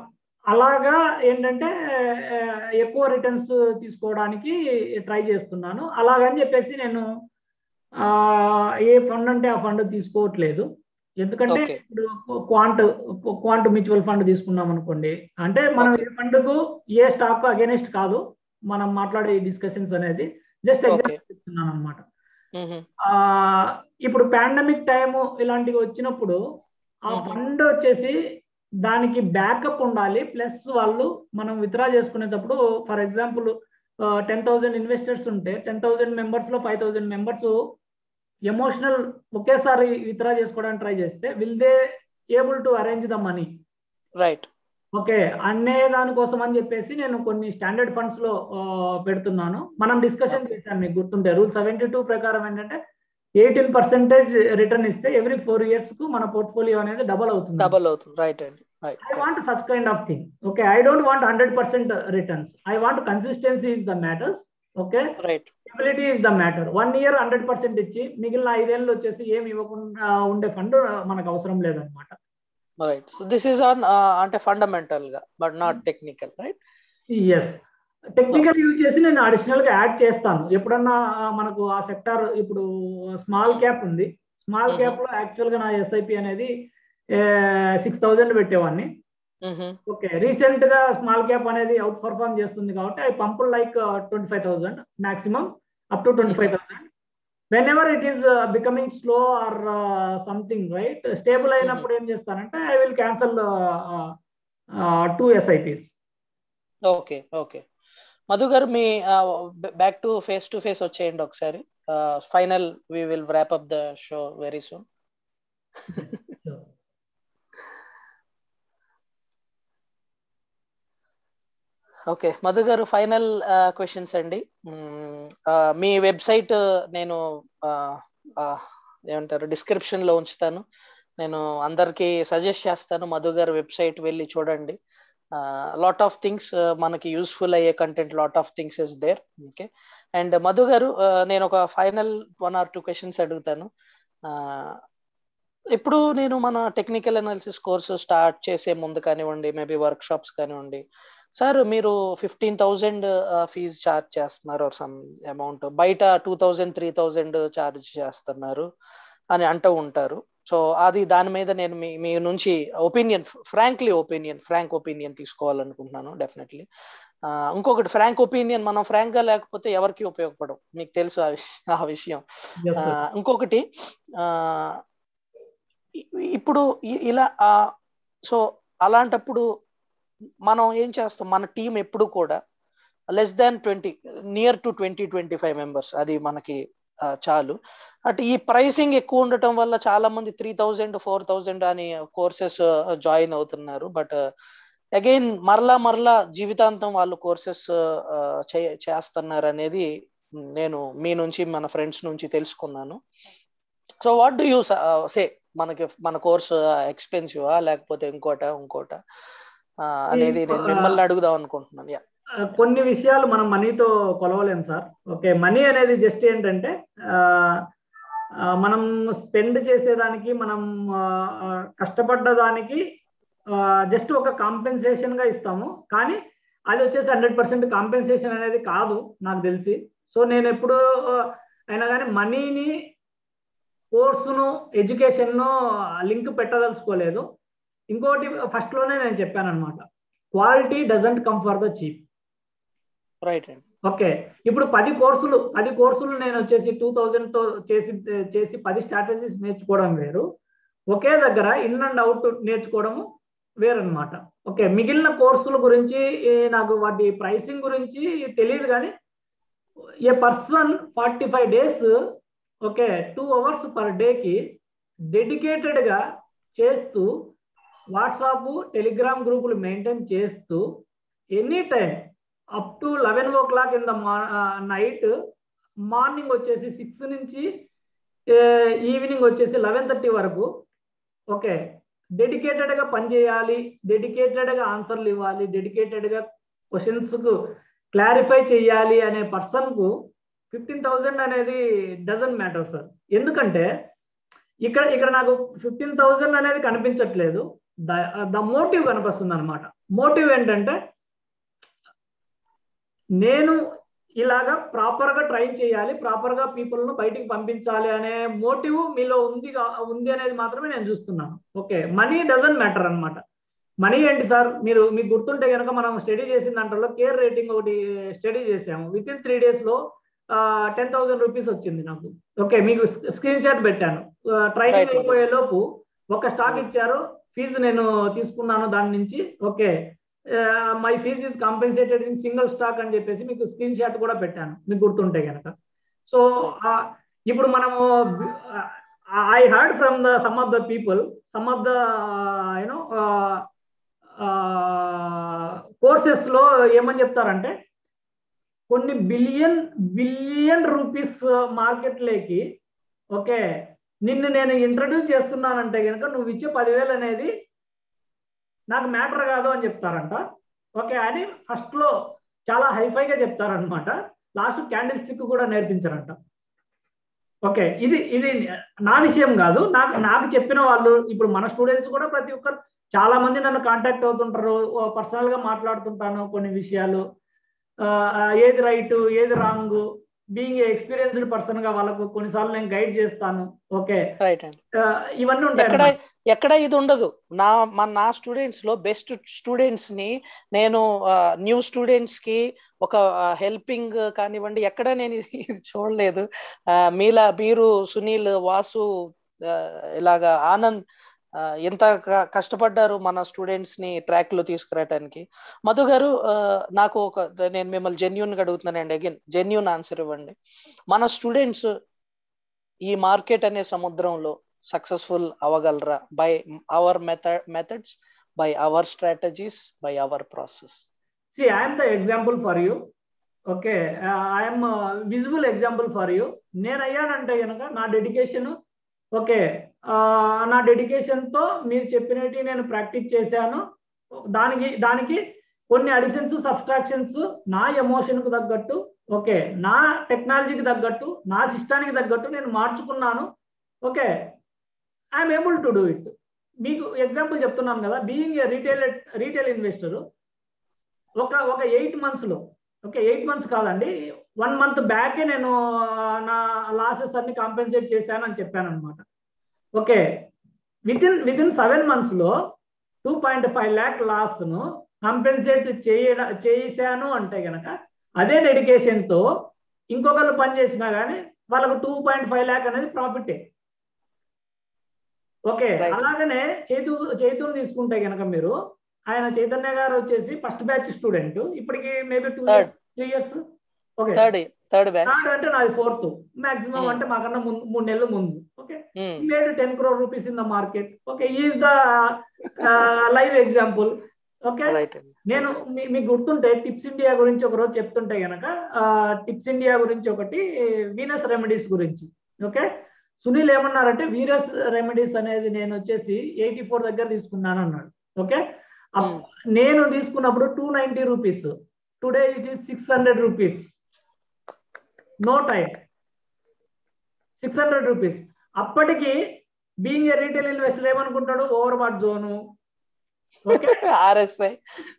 అలాగా ఏంటంటే ఆ, ఎక్కువ రిటర్న్స్ తీసుకోవడానికి ట్రై చేస్తున్నాను అలాగని చెప్పేసి నేను ఆ, ఏ ఫండ్ అంటే ఆ ఫండ్ తీసుకోవట్లేదు ఎందుకంటే Okay. ఇప్పుడు క్వాంట్ క్వాంట్ మ్యూచువల్ ఫండ్ తీసుకున్నాం అనుకోండి అంటే మనం Okay. ఏ ఫండ్కు ఏ స్టాక్ అగేనెస్ట్ కాదు మనం మాట్లాడే డిస్కషన్స్ అనేది జస్ట్ Okay. ఎగ్జాంపుల్ ఇస్తున్నాను అనమాట మ్మ్. ఆ, ఇప్పుడు పాండమిక్ టైం ఇలాంటివి వచ్చినప్పుడు ఆ Mhm. ఫండ్ వచ్చేసి దానికి బ్యాకప్ ఉండాలి ప్లస్ వాళ్ళు మనం విత్డ్రా చేసుకునేటప్పుడు for example ten thousand investors ఉంటే టెన్ థౌసండ్ మెంబర్స్ లో ఫైవ్ థౌసండ్ మెంబర్స్ ఎమోషనల్ ఒకేసారి విత్డ్రా చేసుకోవడానికి ట్రై చేస్తే will they able to arrange the money right okay అనే దానికోసం అని చెప్పేసి నేను కొన్ని స్టాండర్డ్ ఫండ్స్ లో ఆ, పెడుతున్నాను మనం డిస్కషన్ Okay. చేశాను మీకు గుర్తుంటే రూల్ సెవెంటీ టూ ప్రకారం ఏంటంటే ఎయిటీన్ పర్సెంటేజ్ రిటర్న్ ఇస్తే ఎవ్రీ ఫోర్ ఇయర్స్ కు మన పోర్ట్ఫోలియో అనేది డబల్ అవుతుంది డబల్ అవుతుంది రైట్ అండి right I want such kind of thing okay I don't want hundred percent returns I want consistency is the matters okay right stability is the matter one year hundred percent ఇచ్చి మిగిలిన ఐదేళ్ళు వచ్చేసి ఏమి ఇవ్వకుండా ఉండే fund మనకు అవసరం లేదనమాట right so this is on అంటే ఫండమెంటల్ గా but not technical right yes technical use చేసి నేను అడిషనల్ గా యాడ్ చేస్తాను ఎప్పుడన్నా ఆ, మనకు ఆ సెక్టార్ ఇప్పుడు స్మాల్ క్యాప్ ఉంది స్మాల్ Mhm. క్యాప్ లో యాక్చువల్ గా నా ఎస్ఐపి అనేది సిక్స్ థౌజండ్ పెట్టేవాడిని ఓకే రీసెంట్ గా స్మాల్ క్యాప్ అనేది అవుట్ పర్ఫార్మ్ చేస్తుంది కాబట్టి I pump like twenty five thousand maximum up to twenty five thousand whenever it is becoming slow or something right stable అయినప్పుడు ఏం చేస్తానంటే I will cancel two SIPs okay okay Madhu garu మీ back to face to face వచ్చేయండి ఒకసారి final we will wrap up the show very soon okay Madhu గారు final questions అండి మ్మ్, ఆ, మీ website నేను ఆ, ఆ, ఏమంటారు డిస్క్రిప్షన్ లో ఉంచుతాను నేను అందరికి సజెస్ట్ చేస్తాను మధు గారు వెబ్సైట్ వెళ్ళి చూడండి లాట్ ఆఫ్ థింగ్స్ మనకి యూస్ఫుల్ అయ్యే content lot of things is there okay and Madhu garu ఆ, నేను ఒక final one or two questions అడుగుతాను ఇప్పుడు నేను మన టెక్నికల్ అనాలిసిస్ కోర్సు స్టార్ట్ చేసే ముందు కానివ్వండి మేబీ వర్క్ షాప్స్ కానివ్వండి సార్ మీరు ఫిఫ్టీన్ థౌజండ్ ఫీజ్ ఛార్జ్ చేస్తున్నారు ఆర్ సమ్ అమౌంట్ బయట two thousand three thousand charge చేస్తున్నారు అని అంటూ ఉంటారు సో అది దాని మీద నేను మీ మీ నుంచి opinion frankly opinion frank opinion తీసుకోవాలనుకుంటున్నాను డెఫినెట్లీ ఇంకొకటి ఫ్రాంక్ ఒపీనియన్ మనం ఫ్రాంక్ గా లేకపోతే ఎవరికి ఉపయోగపడం మీకు తెలుసు ఆ విషయం ఆ విషయం ఇంకొకటి ఇప్పుడు ఇలా సో అలాంటప్పుడు మనం ఏం చేస్తాం మన టీం ఎప్పుడు కూడా less than twenty near to twenty twenty five members అది మనకి చాలు అటు ఈ ప్రైసింగ్ ఎక్కువ ఉండటం వల్ల చాలా మంది త్రీ థౌజండ్ ఫోర్ థౌజండ్ అని కోర్సెస్ జాయిన్ అవుతున్నారు బట్ అగైన్ మరలా మరలా జీవితాంతం వాళ్ళు కోర్సెస్ చేస్తున్నారు అనేది నేను మీ నుంచి మన ఫ్రెండ్స్ నుంచి తెలుసుకున్నాను so what do you say మనకి మన కోర్స్ ఎక్స్పెన్సివా లేకపోతే ఇంకోట ఇంకోట అనేది నేను మిమ్మల్ని అడుగుదాం అనుకుంటున్నాను యా కొన్ని విషయాలు మనం మనీతో కొలవలేం సార్ ఓకే మనీ అనేది జస్ట్ ఏంటంటే మనం స్పెండ్ చేసేదానికి మనం కష్టపడ్డ దానికి జస్ట్ ఒక కాంపెన్సేషన్ గా ఇస్తాము కానీ అది వచ్చేసి హండ్రెడ్ పర్సెంట్ కాంపెన్సేషన్ అనేది కాదు నాకు తెలిసి సో నేను ఎప్పుడు అయినా కానీ మనీని కోర్సును ఎడ్యుకేషన్ను లింక్ పెట్టదలుచుకోలేదు ఇంకోటి ఫస్ట్ లోనే నేను చెప్పాను అనమాట quality doesn't come for the cheap right okay ఇప్పుడు పది కోర్సులు పది కోర్సులు నేను వచ్చేసి టూ థౌజండ్ తో చేసి చేసి పది స్ట్రాటజీస్ నేర్చుకోవడం వేరు ఒకే దగ్గర ఇన్ అండ్ అవుట్ నేర్చుకోవడము వేరనమాట ఓకే మిగిలిన కోర్సుల గురించి నాకు వాటి ప్రైసింగ్ గురించి తెలియదు కానీ a person forty five days okay two hours per డేకి డెడికేటెడ్గా చేస్తూ వాట్సాప్ టెలిగ్రామ్ గ్రూపులు మెయింటైన్ చేస్తూ any time up to eleven o'clock in the night morning వచ్చేసి సిక్స్ నుంచి ఈవినింగ్ వచ్చేసి లెవెన్ థర్టీ వరకు ఓకే డెడికేటెడ్గా పనిచేయాలి డెడికేటెడ్గా ఆన్సర్లు ఇవ్వాలి డెడికేటెడ్గా క్వశ్చన్స్కు క్లారిఫై చేయాలి అనే పర్సన్కు ఫిఫ్టీన్ థౌజండ్ అనేది డజన్ మ్యాటర్ సార్ ఎందుకంటే ఇక్కడ ఇక్కడ నాకు ఫిఫ్టీన్ థౌజండ్ అనేది కనిపించట్లేదు ద ద మోటివ్ కనిపిస్తుంది అనమాట మోటివ్ ఏంటంటే నేను ఇలాగా ప్రాపర్గా ట్రైన్ చేయాలి ప్రాపర్గా పీపుల్ను బయటికి పంపించాలి అనే మోటివ్ మీలో ఉంది ఉంది అనేది మాత్రమే నేను చూస్తున్నాను ఓకే మనీ డజన్ మ్యాటర్ అనమాట మనీ ఏంటి సార్ మీరు మీకు గుర్తుంటే కనుక మనం స్టడీ చేసిన దాంట్లో కేర్ రేటింగ్ ఒకటి స్టడీ చేసాము విత్ ఇన్ త్రీ డేస్లో టెన్ థౌసండ్ రూపీస్ వచ్చింది నాకు ఓకే మీకు స్క్రీన్ షాట్ పెట్టాను ట్రైనింగ్ అయిపోయే లోపు ఒక స్టాక్ ఇచ్చారు ఫీజు నేను తీసుకున్నాను దాని నుంచి okay my fees is compensated in single stock అని చెప్పేసి మీకు స్క్రీన్ షాట్ కూడా పెట్టాను మీకు గుర్తుంటే కనుక సో ఇప్పుడు మనము I heard from the some of the people some of the you know courses లో ఏమని చెప్తారంటే కొన్ని బిలియన్ బిలియన్ రూపీస్ మార్కెట్లోకి ఓకే నిన్ను నేను ఇంట్రడ్యూస్ చేస్తున్నానంటే కనుక నువ్వు ఇచ్చే పదివేలు అనేది నాకు మ్యాటర్ కాదు అని చెప్తారంట ఓకే అని ఫస్ట్లో చాలా హైఫైగా చెప్తారనమాట లాస్ట్ క్యాండిల్ స్టిక్ కూడా నేర్పించారంట ఓకే ఇది ఇది నా విషయం కాదు నాకు నాకు చెప్పిన వాళ్ళు ఇప్పుడు మన స్టూడెంట్స్ కూడా ప్రతి ఒక్కరు చాలా మంది నన్ను కాంటాక్ట్ అవుతుంటారు పర్సనల్గా మాట్లాడుతుంటాను కొన్ని విషయాలు ఏది రైట్ ఏది రాంగ్ బీయింగ్ ఎక్స్పీరియన్స్డ్ పర్సన్ గా వాళ్ళకు కొన్నిసార్లు నేను గైడ్ చేస్తాను ఓకే రైట్ అండి ఇవన్నీ ఎక్కడ ఉంటాయి ఎక్కడ ఇది ఉండదు నా మన నా స్టూడెంట్స్ లో బెస్ట్ స్టూడెంట్స్ ని నేను న్యూ స్టూడెంట్స్ కి ఒక హెల్పింగ్ కానివ్వండి ఎక్కడ నేను ఇది చూడలేదు మీలా మీరు సునీల్ వాసు ఇలాగా ఆనంద్ ఎంత కష్టపడ్డారు మన స్టూడెంట్స్ ని ట్రాక్ లో తీసుకురావడానికి మధు గారు నాకు ఒక నేను మిమ్మల్ని జెన్యున్ గా అడుగుతున్నానండి అగైన్ జెన్యున్ ఆన్సర్ ఇవ్వండి మన స్టూడెంట్స్ ఈ మార్కెట్ అనే సముద్రంలో సక్సెస్ఫుల్ అవ్వగలరా by our method methods by our strategies by our process see I'm the example for you okay I'm visible example for you నేను అయ్యానంటే కనుక నా డెడికేషన్ ఓకే నా డెడికేషన్తో మీరు చెప్పినట్టు నేను ప్రాక్టీస్ చేశాను దానికి దానికి కొన్ని అడిషన్స్ సబ్స్ట్రాక్షన్స్ నా ఎమోషన్కు తగ్గట్టు ఓకే నా టెక్నాలజీకి తగ్గట్టు నా సిస్టానికి తగ్గట్టు నేను మార్చుకున్నాను okay I'm able to do it మీకు ఎగ్జాంపుల్ చెప్తున్నాను కదా being a retail retail investor ఒక ఒక ఎయిట్ మంత్స్లో ఓకే ఎయిట్ మంత్స్ కాదండి వన్ మంత్ బ్యాకే నేను నా లాసెస్ అన్ని కాంపెన్సేట్ చేశాను అని చెప్పాను అనమాట okay within within seven మంత్స్లో టూ పాయింట్ ఫైవ్ ల్యాక్ లాస్ను కాంపెన్సేట్ చేయడ చేశాను అంటే కనుక అదే డెడికేషన్తో ఇంకొకరు పని చేసినా కానీ వాళ్ళకు టూ పాయింట్ ఫైవ్ ల్యాక్ అనేది ప్రాఫిటే ఓకే అలాగనే చైతు చైతుని తీసుకుంటే కనుక మీరు ఆయన చైతన్య గారు వచ్చేసి ఫస్ట్ బ్యాచ్ స్టూడెంట్ ఇప్పటికి maybe two three years okay third third batch third అంటే నాది ఫోర్త్ మాక్సిమం అంటే మాకన్నా ముందు మూడు నెలలు ముందు okay made ten crore rupees in the market okay is the live example okay నేను మీకు గుర్తుంటే టిప్స్ ఇండియా గురించి ఒక రోజు చెప్తుంటే గనక టిప్స్ ఇండియా గురించి ఒకటి వీనస్ రెమెడీస్ గురించి ఓకే సునీల్ ఏమన్నారంటే వీరస్ రెమెడీస్ అనేది నేను వచ్చేసి ఎయిటీ ఫోర్ దగ్గర తీసుకున్నాను అన్నాడు ఓకే నేను తీసుకున్నప్పుడు two ninety rupees today it is six hundred rupees no time six hundred rupees అప్పటికి బీయింగ్ ఏ రీటైల్ ఇన్వెస్టర్ ఏమనుకుంటాడు overbought zone RSI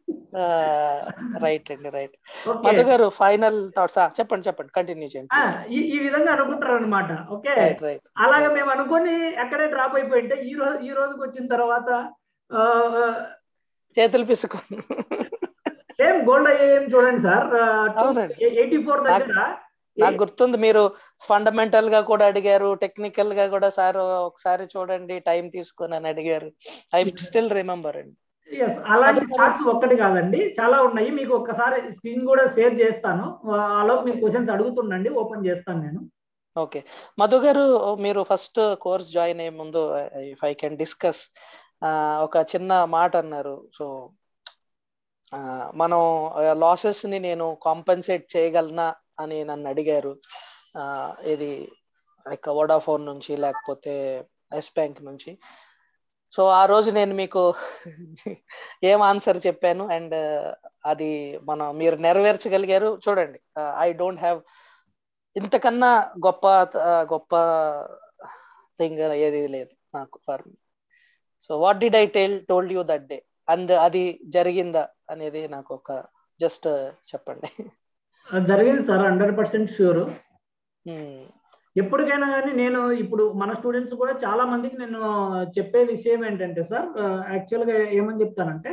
right అండి రైట్ మధు గారు ఫైనల్ థాట్స్ చెప్పండి చెప్పండి కంటిన్యూ చేయండి ఈ విధంగా అనుకుంటారు అనమాట ఓకే అలాగే మేము అనుకొని అక్కడే డ్రాప్ అయిపోయింటే ఈ రోజు ఈ రోజుకి వచ్చిన తర్వాత చేతులు పిసుకు సేమ్ గోల్డ్ అయ్యేం చూడండి సార్ ఎయిటీ ఫోర్ దగ్గర నాకు గుర్తుంది మీరు ఫండమెంటల్ గా కూడా అడిగారు టెక్నికల్ గా కూడా సార్ ఒకసారి చూడండి టైం తీసుకొని అని అడిగారు ఐ స్టిల్ రిమెంబర్ అండి అలాంటి థాట్స్ ఒక్కటి కాదండి చాలా ఉన్నాయి మీకు ఒక్కసారి స్క్రీన్ కూడా షేర్ చేస్తాను అలా మీకు క్వశ్చన్స్ అడుగుతుండండి ఓపెన్ చేస్తాను నేను ఓకే మధు గారు మీరు ఫస్ట్ కోర్స్ జాయిన్ అయ్యే ముందు ఇఫ్ ఐ కెన్ డిస్కస్ ఒక చిన్న మాట అన్నారు సో మనం లాసెస్ ని నేను కాంపన్సేట్ చేయగలనా అని నన్ను అడిగారు ఇది లైక్ వోడాఫోన్ నుంచి లేకపోతే ఎస్ బ్యాంక్ నుంచి సో ఆ రోజు నేను మీకు ఏం ఆన్సర్ చెప్పాను అండ్ అది మనం మీరు నెరవేర్చగలిగారు చూడండి ఐ డోంట్ హ్యావ్ ఇంతకన్నా గొప్ప గొప్ప థింగ్ ఏది లేదు నాకు for so what did I tell told you that day and అది జరిగిందా అనేది నాకు ఒక జస్ట్ చెప్పండి జరిగింది సార్ హండ్రెడ్ పర్సెంట్ షూర్ ఎప్పటికైనా కానీ నేను ఇప్పుడు మన స్టూడెంట్స్ కూడా చాలా మందికి నేను చెప్పే విషయం ఏంటంటే సార్ యాక్చువల్గా ఏమని చెప్తానంటే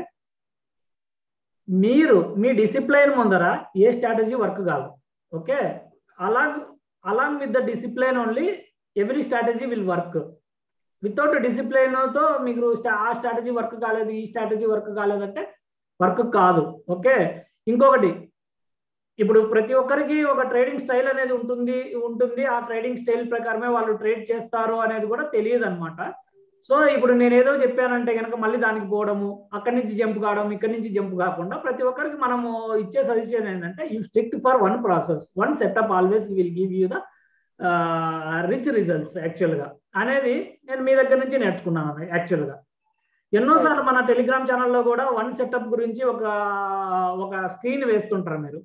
మీరు మీ డిసిప్లైన్ ముందర ఏ స్ట్రాటజీ వర్క్ కాదు okay along along with the discipline only every strategy will work without డిసిప్లైన్తో మీకు ఆ స్ట్రాటజీ వర్క్ కాలేదు ఈ స్ట్రాటజీ వర్క్ కాలేదంటే వర్క్ కాదు ఓకే ఇంకొకటి ఇప్పుడు ప్రతి ఒక్కరికి ఒక ట్రేడింగ్ స్టైల్ అనేది ఉంటుంది ఉంటుంది ఆ ట్రేడింగ్ స్టైల్ ప్రకారమే వాళ్ళు ట్రేడ్ చేస్తారు అనేది కూడా తెలియదు అనమాట సో ఇప్పుడు నేను ఏదో చెప్పానంటే కనుక మళ్ళీ దానికి పోవడము అక్కడి నుంచి జంప్ కావడం ఇక్కడి నుంచి జంప్ కాకుండా ప్రతి ఒక్కరికి మనము ఇచ్చే సజెషన్ ఏంటంటే you stick for one process one setup always will give you the rich results యాక్చువల్గా అనేది నేను మీ దగ్గర నుంచి నేర్చుకున్నాను యాక్చువల్గా ఎన్నోసార్లు మన టెలిగ్రామ్ ఛానల్లో కూడా వన్ సెటప్ గురించి ఒక ఒక స్క్రీన్ వేస్తుంటారు మీరు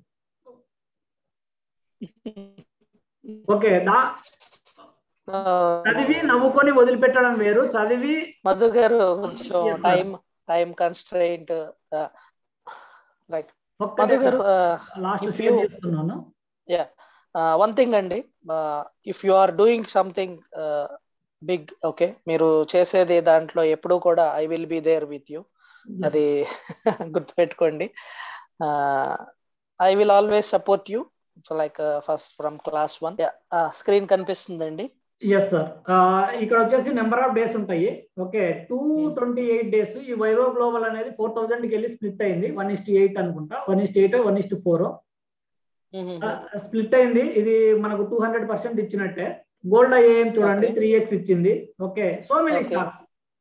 ఓకే దా చదివి నవ్వుకొని వదిలిపెట్టడం వేరు చదివి మధు గారు కొంచెం time time constraint right Madhu గారు లాస్ట్ చేస్తున్నాను యా వన్ థింగ్ అండి if you are doing something big okay మీరు చేసేది దాంట్లో ఎప్పుడు కూడా I will be there with you అది గుర్తుపెట్టుకోండి I will always support you so like first from class one screen కనిపిస్తుందండి ఎస్ సార్ ఇక్కడ వచ్చేసి నెంబర్ ఆఫ్ డేస్ ఉంటాయి okay two twenty eight days ఈ వైరో గ్లోబల్ అనేది ఫోర్ థౌజండ్ కి వెళ్ళి స్ప్లిట్ అయింది వన్ ఇస్ట్ ఎయిట్ అనుకుంటా one is to eight one is to four split అయింది ఇది మనకు టూ హండ్రెడ్ పర్సెంట్ ఇచ్చినట్టే గోల్డ్ ఐఏఎం చూడండి త్రీ ఎక్స్ ఇచ్చింది okay so many stocks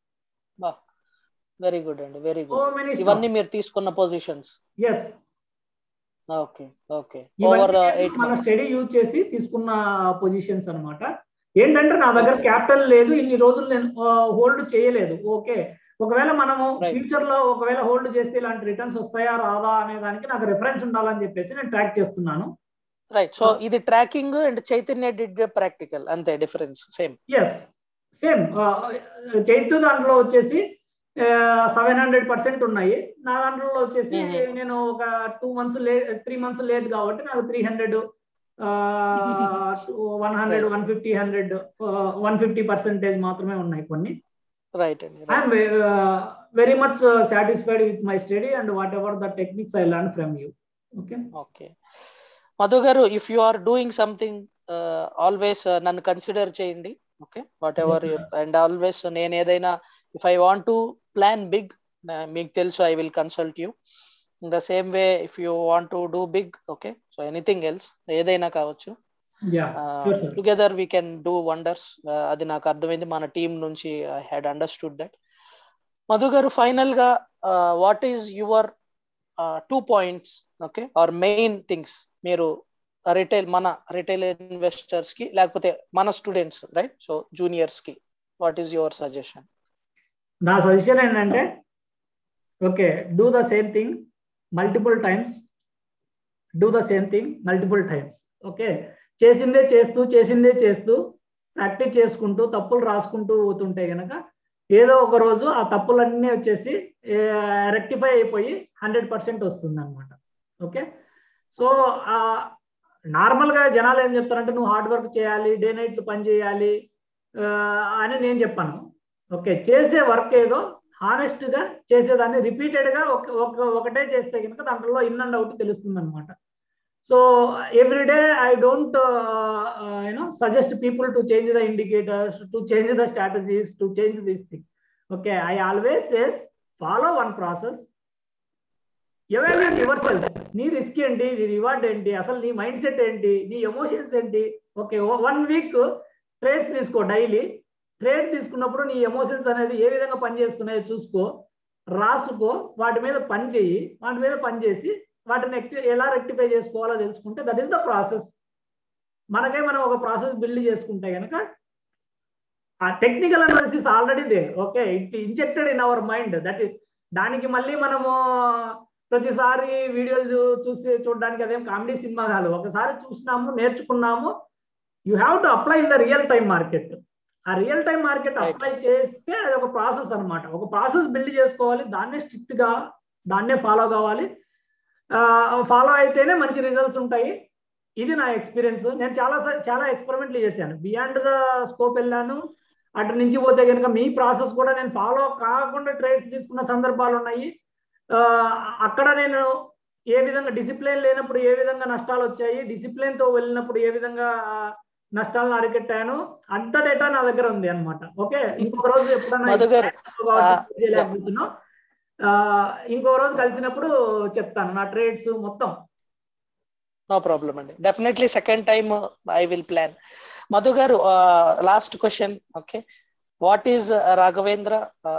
very good అండి వెరీ గుడ్ ఇవన్నీ మీరు తీసుకున్న positions yes okay okay over మన స్టడీ యూజ్ చేసి తీసుకున్న పొజిషన్స్ అనమాట ఏంటంటే నా దగ్గర క్యాపిటల్ లేదు ఇన్ని రోజులు నేను హోల్డ్ చేయలేదు ఓకే ఒకవేళ మనము ఫ్యూచర్ లో ఒకవేళ హోల్డ్ చేస్తే ఇలాంటి రిటర్న్స్ వస్తాయా రాదా అనే దానికి నాకు రిఫరెన్స్ ఉండాలని చెప్పేసి నేను ట్రాక్ చేస్తున్నాను రైట్ సో ఇది tracking and Chaitanya did practical అంతే difference same yes same Chaitu దాంట్లో వచ్చేసి సెవెన్ హండ్రెడ్ పర్సెంట్ ఉన్నాయి నా దాంట్లో వచ్చేసి Mhm. నేను ఒక two months late three months late కాబట్టి నాకు three hundred one hundred one fifty hundred one fifty percentage మాత్రమే ఉన్నాయి కొన్ని రైట్ అండి I'm very much satisfied with my study and whatever the techniques I learn from you okay okay Madhu గారు if you are doing something always నన్ను consider చేయండి okay whatever and always నేను ఏదైనా if I want to plan big మీకు తెలుసు I will consult you in the same way if you want to do big okay so anything else ఏదైనా కావచ్చు yeah sure, sir. Together we can do wonders అది నాకు అర్థమైంది మన team నుంచి I had understood that Madhu గారు final గా what is your two points okay or main things మీరు రిటైల్ మన రిటైల్ ఇన్వెస్టర్స్ కి లేకపోతే మన స్టూడెంట్స్ రైట్ సో జూనియర్స్ కి వాట్ ఈస్ యువర్ సజెషన్ నా సజెషన్ ఏంటంటే okay do the same thing multiple times do the same thing multiple times okay చేసిందే చేస్తూ చేసిందే చేస్తూ ప్రాక్టీస్ చేసుకుంటూ తప్పులు రాసుకుంటూ పోతుంటే గనక ఏదో ఒక రోజు ఆ తప్పులన్నీ వచ్చేసి రెక్టిఫై అయిపోయి హండ్రెడ్ పర్సెంట్ వస్తుంది అనమాట ఓకే సో నార్మల్గా జనాలు ఏం చెప్తారంటే నువ్వు హార్డ్ వర్క్ చేయాలి డే నైట్లు పని చేయాలి ఆ, అని నేను చెప్పాను ఓకే చేసే వర్క్ ఏదో హానెస్ట్ గా చేసేదాన్ని రిపీటెడ్ గా ఒక ఒక- ఒకటే చేస్తే కనుక దాంట్లో ఇన్ అండ్ అవుట్ తెలుస్తుంది అనమాట so everyday I don't you know suggest people to change the indicators to change the strategies to change this thing okay I always says follow one process evaluate yourself నీ risk ఏంటి నీ reward ఏంటి అసలు నీ mind set ఏంటి నీ emotions ఏంటి okay one week trades తీసుకో డైలీ ట్రేడ్ తీసుకున్నప్పుడు నీ ఎమోషన్స్ అనేది ఏ విధంగా పనిచేస్తున్నాయో చూసుకో రాసుకో వాటి మీద పని చేయి వాటి మీద పని చేసి వాటిని ఎక్టి- ఎలా రెక్టిఫై చేసుకోవాలో తెలుసుకుంటే దట్ ఈస్ ద ప్రాసెస్ మనకే మనం ఒక ప్రాసెస్ బిల్డ్ చేసుకుంటే కనుక ఆ technical analysis already they okay it injected in our mind that is దానికి మళ్ళీ మనము ప్రతిసారి వీడియోలు చూ- చూసి చూడడానికి అదేం కామెడీ సినిమా కాదు ఒకసారి చూసినాము నేర్చుకున్నాము you have to apply in the real time market ఆ real time market Right. Apply చేస్తే అది ఒక ప్రాసెస్ అన్నమాట ఒక ప్రాసెస్ బిల్డ్ చేసుకోవాలి దాన్నే స్ట్రిక్ట్ గా దాన్నే ఫాలో కావాలి ఫాలో అయితేనే మంచి రిజల్ట్స్ ఉంటాయి ఇది నా ఎక్స్పీరియన్స్ నేను చాలా సా- చాలా ఎక్స్పెరిమెంట్లు చేశాను బియాండ్ ద స్కోప్ వెళ్ళాను అటు నుంచి పోతే కనుక మీ ప్రాసెస్ కూడా నేను ఫాలో కాకుండా ట్రేడ్స్ తీసుకున్న సందర్భాలు ఉన్నాయి ఆ, అక్కడ నేను ఏ విధంగా డిసిప్లిన్ లేనప్పుడు ఏ విధంగా నష్టాలు వచ్చాయి డిసిప్లిన్ తో వెళ్ళినప్పుడు ఏ విధంగా ఆ, నష్టాలను అరికట్టాను అంత డేటా నా దగ్గర ఉంది అన్నమాట ఓకే ఇంకొక రోజు ఎప్పుడైనా మధు గారు, కాబట్టి చేయలేకపోతున్నాం. ఆ, ఇంకో రోజు కలిసినప్పుడు చెప్తాను నా ట్రేడ్స్ మొత్తం నో ప్రాబ్లం అండి definitely second time I will plan Madhu గారు last question okay what is Raghavendra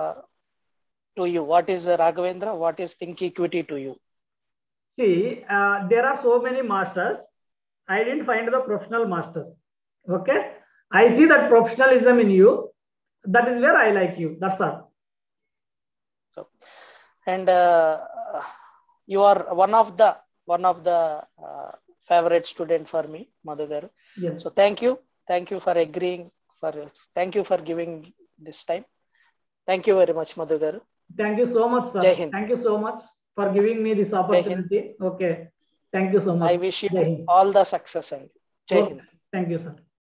to you what is Raghavendra what is think equity to you See, uh, there are so many masters. I didn't find the professional master. Okay. I see that professionalism in you. That is where I like you. That's all. And you are one of the one of the favourite student for me Madhu గారు Yes. So thank you thank you for agreeing for thank you for giving this time thank you very much Madhu గారు Thank you so much, sir. Jai Hind. Thank you so much for giving me this opportunity. Okay. Thank you so much. I wish you Jai Hind. All the success అండి జై Okay. Hind Thank you, sir.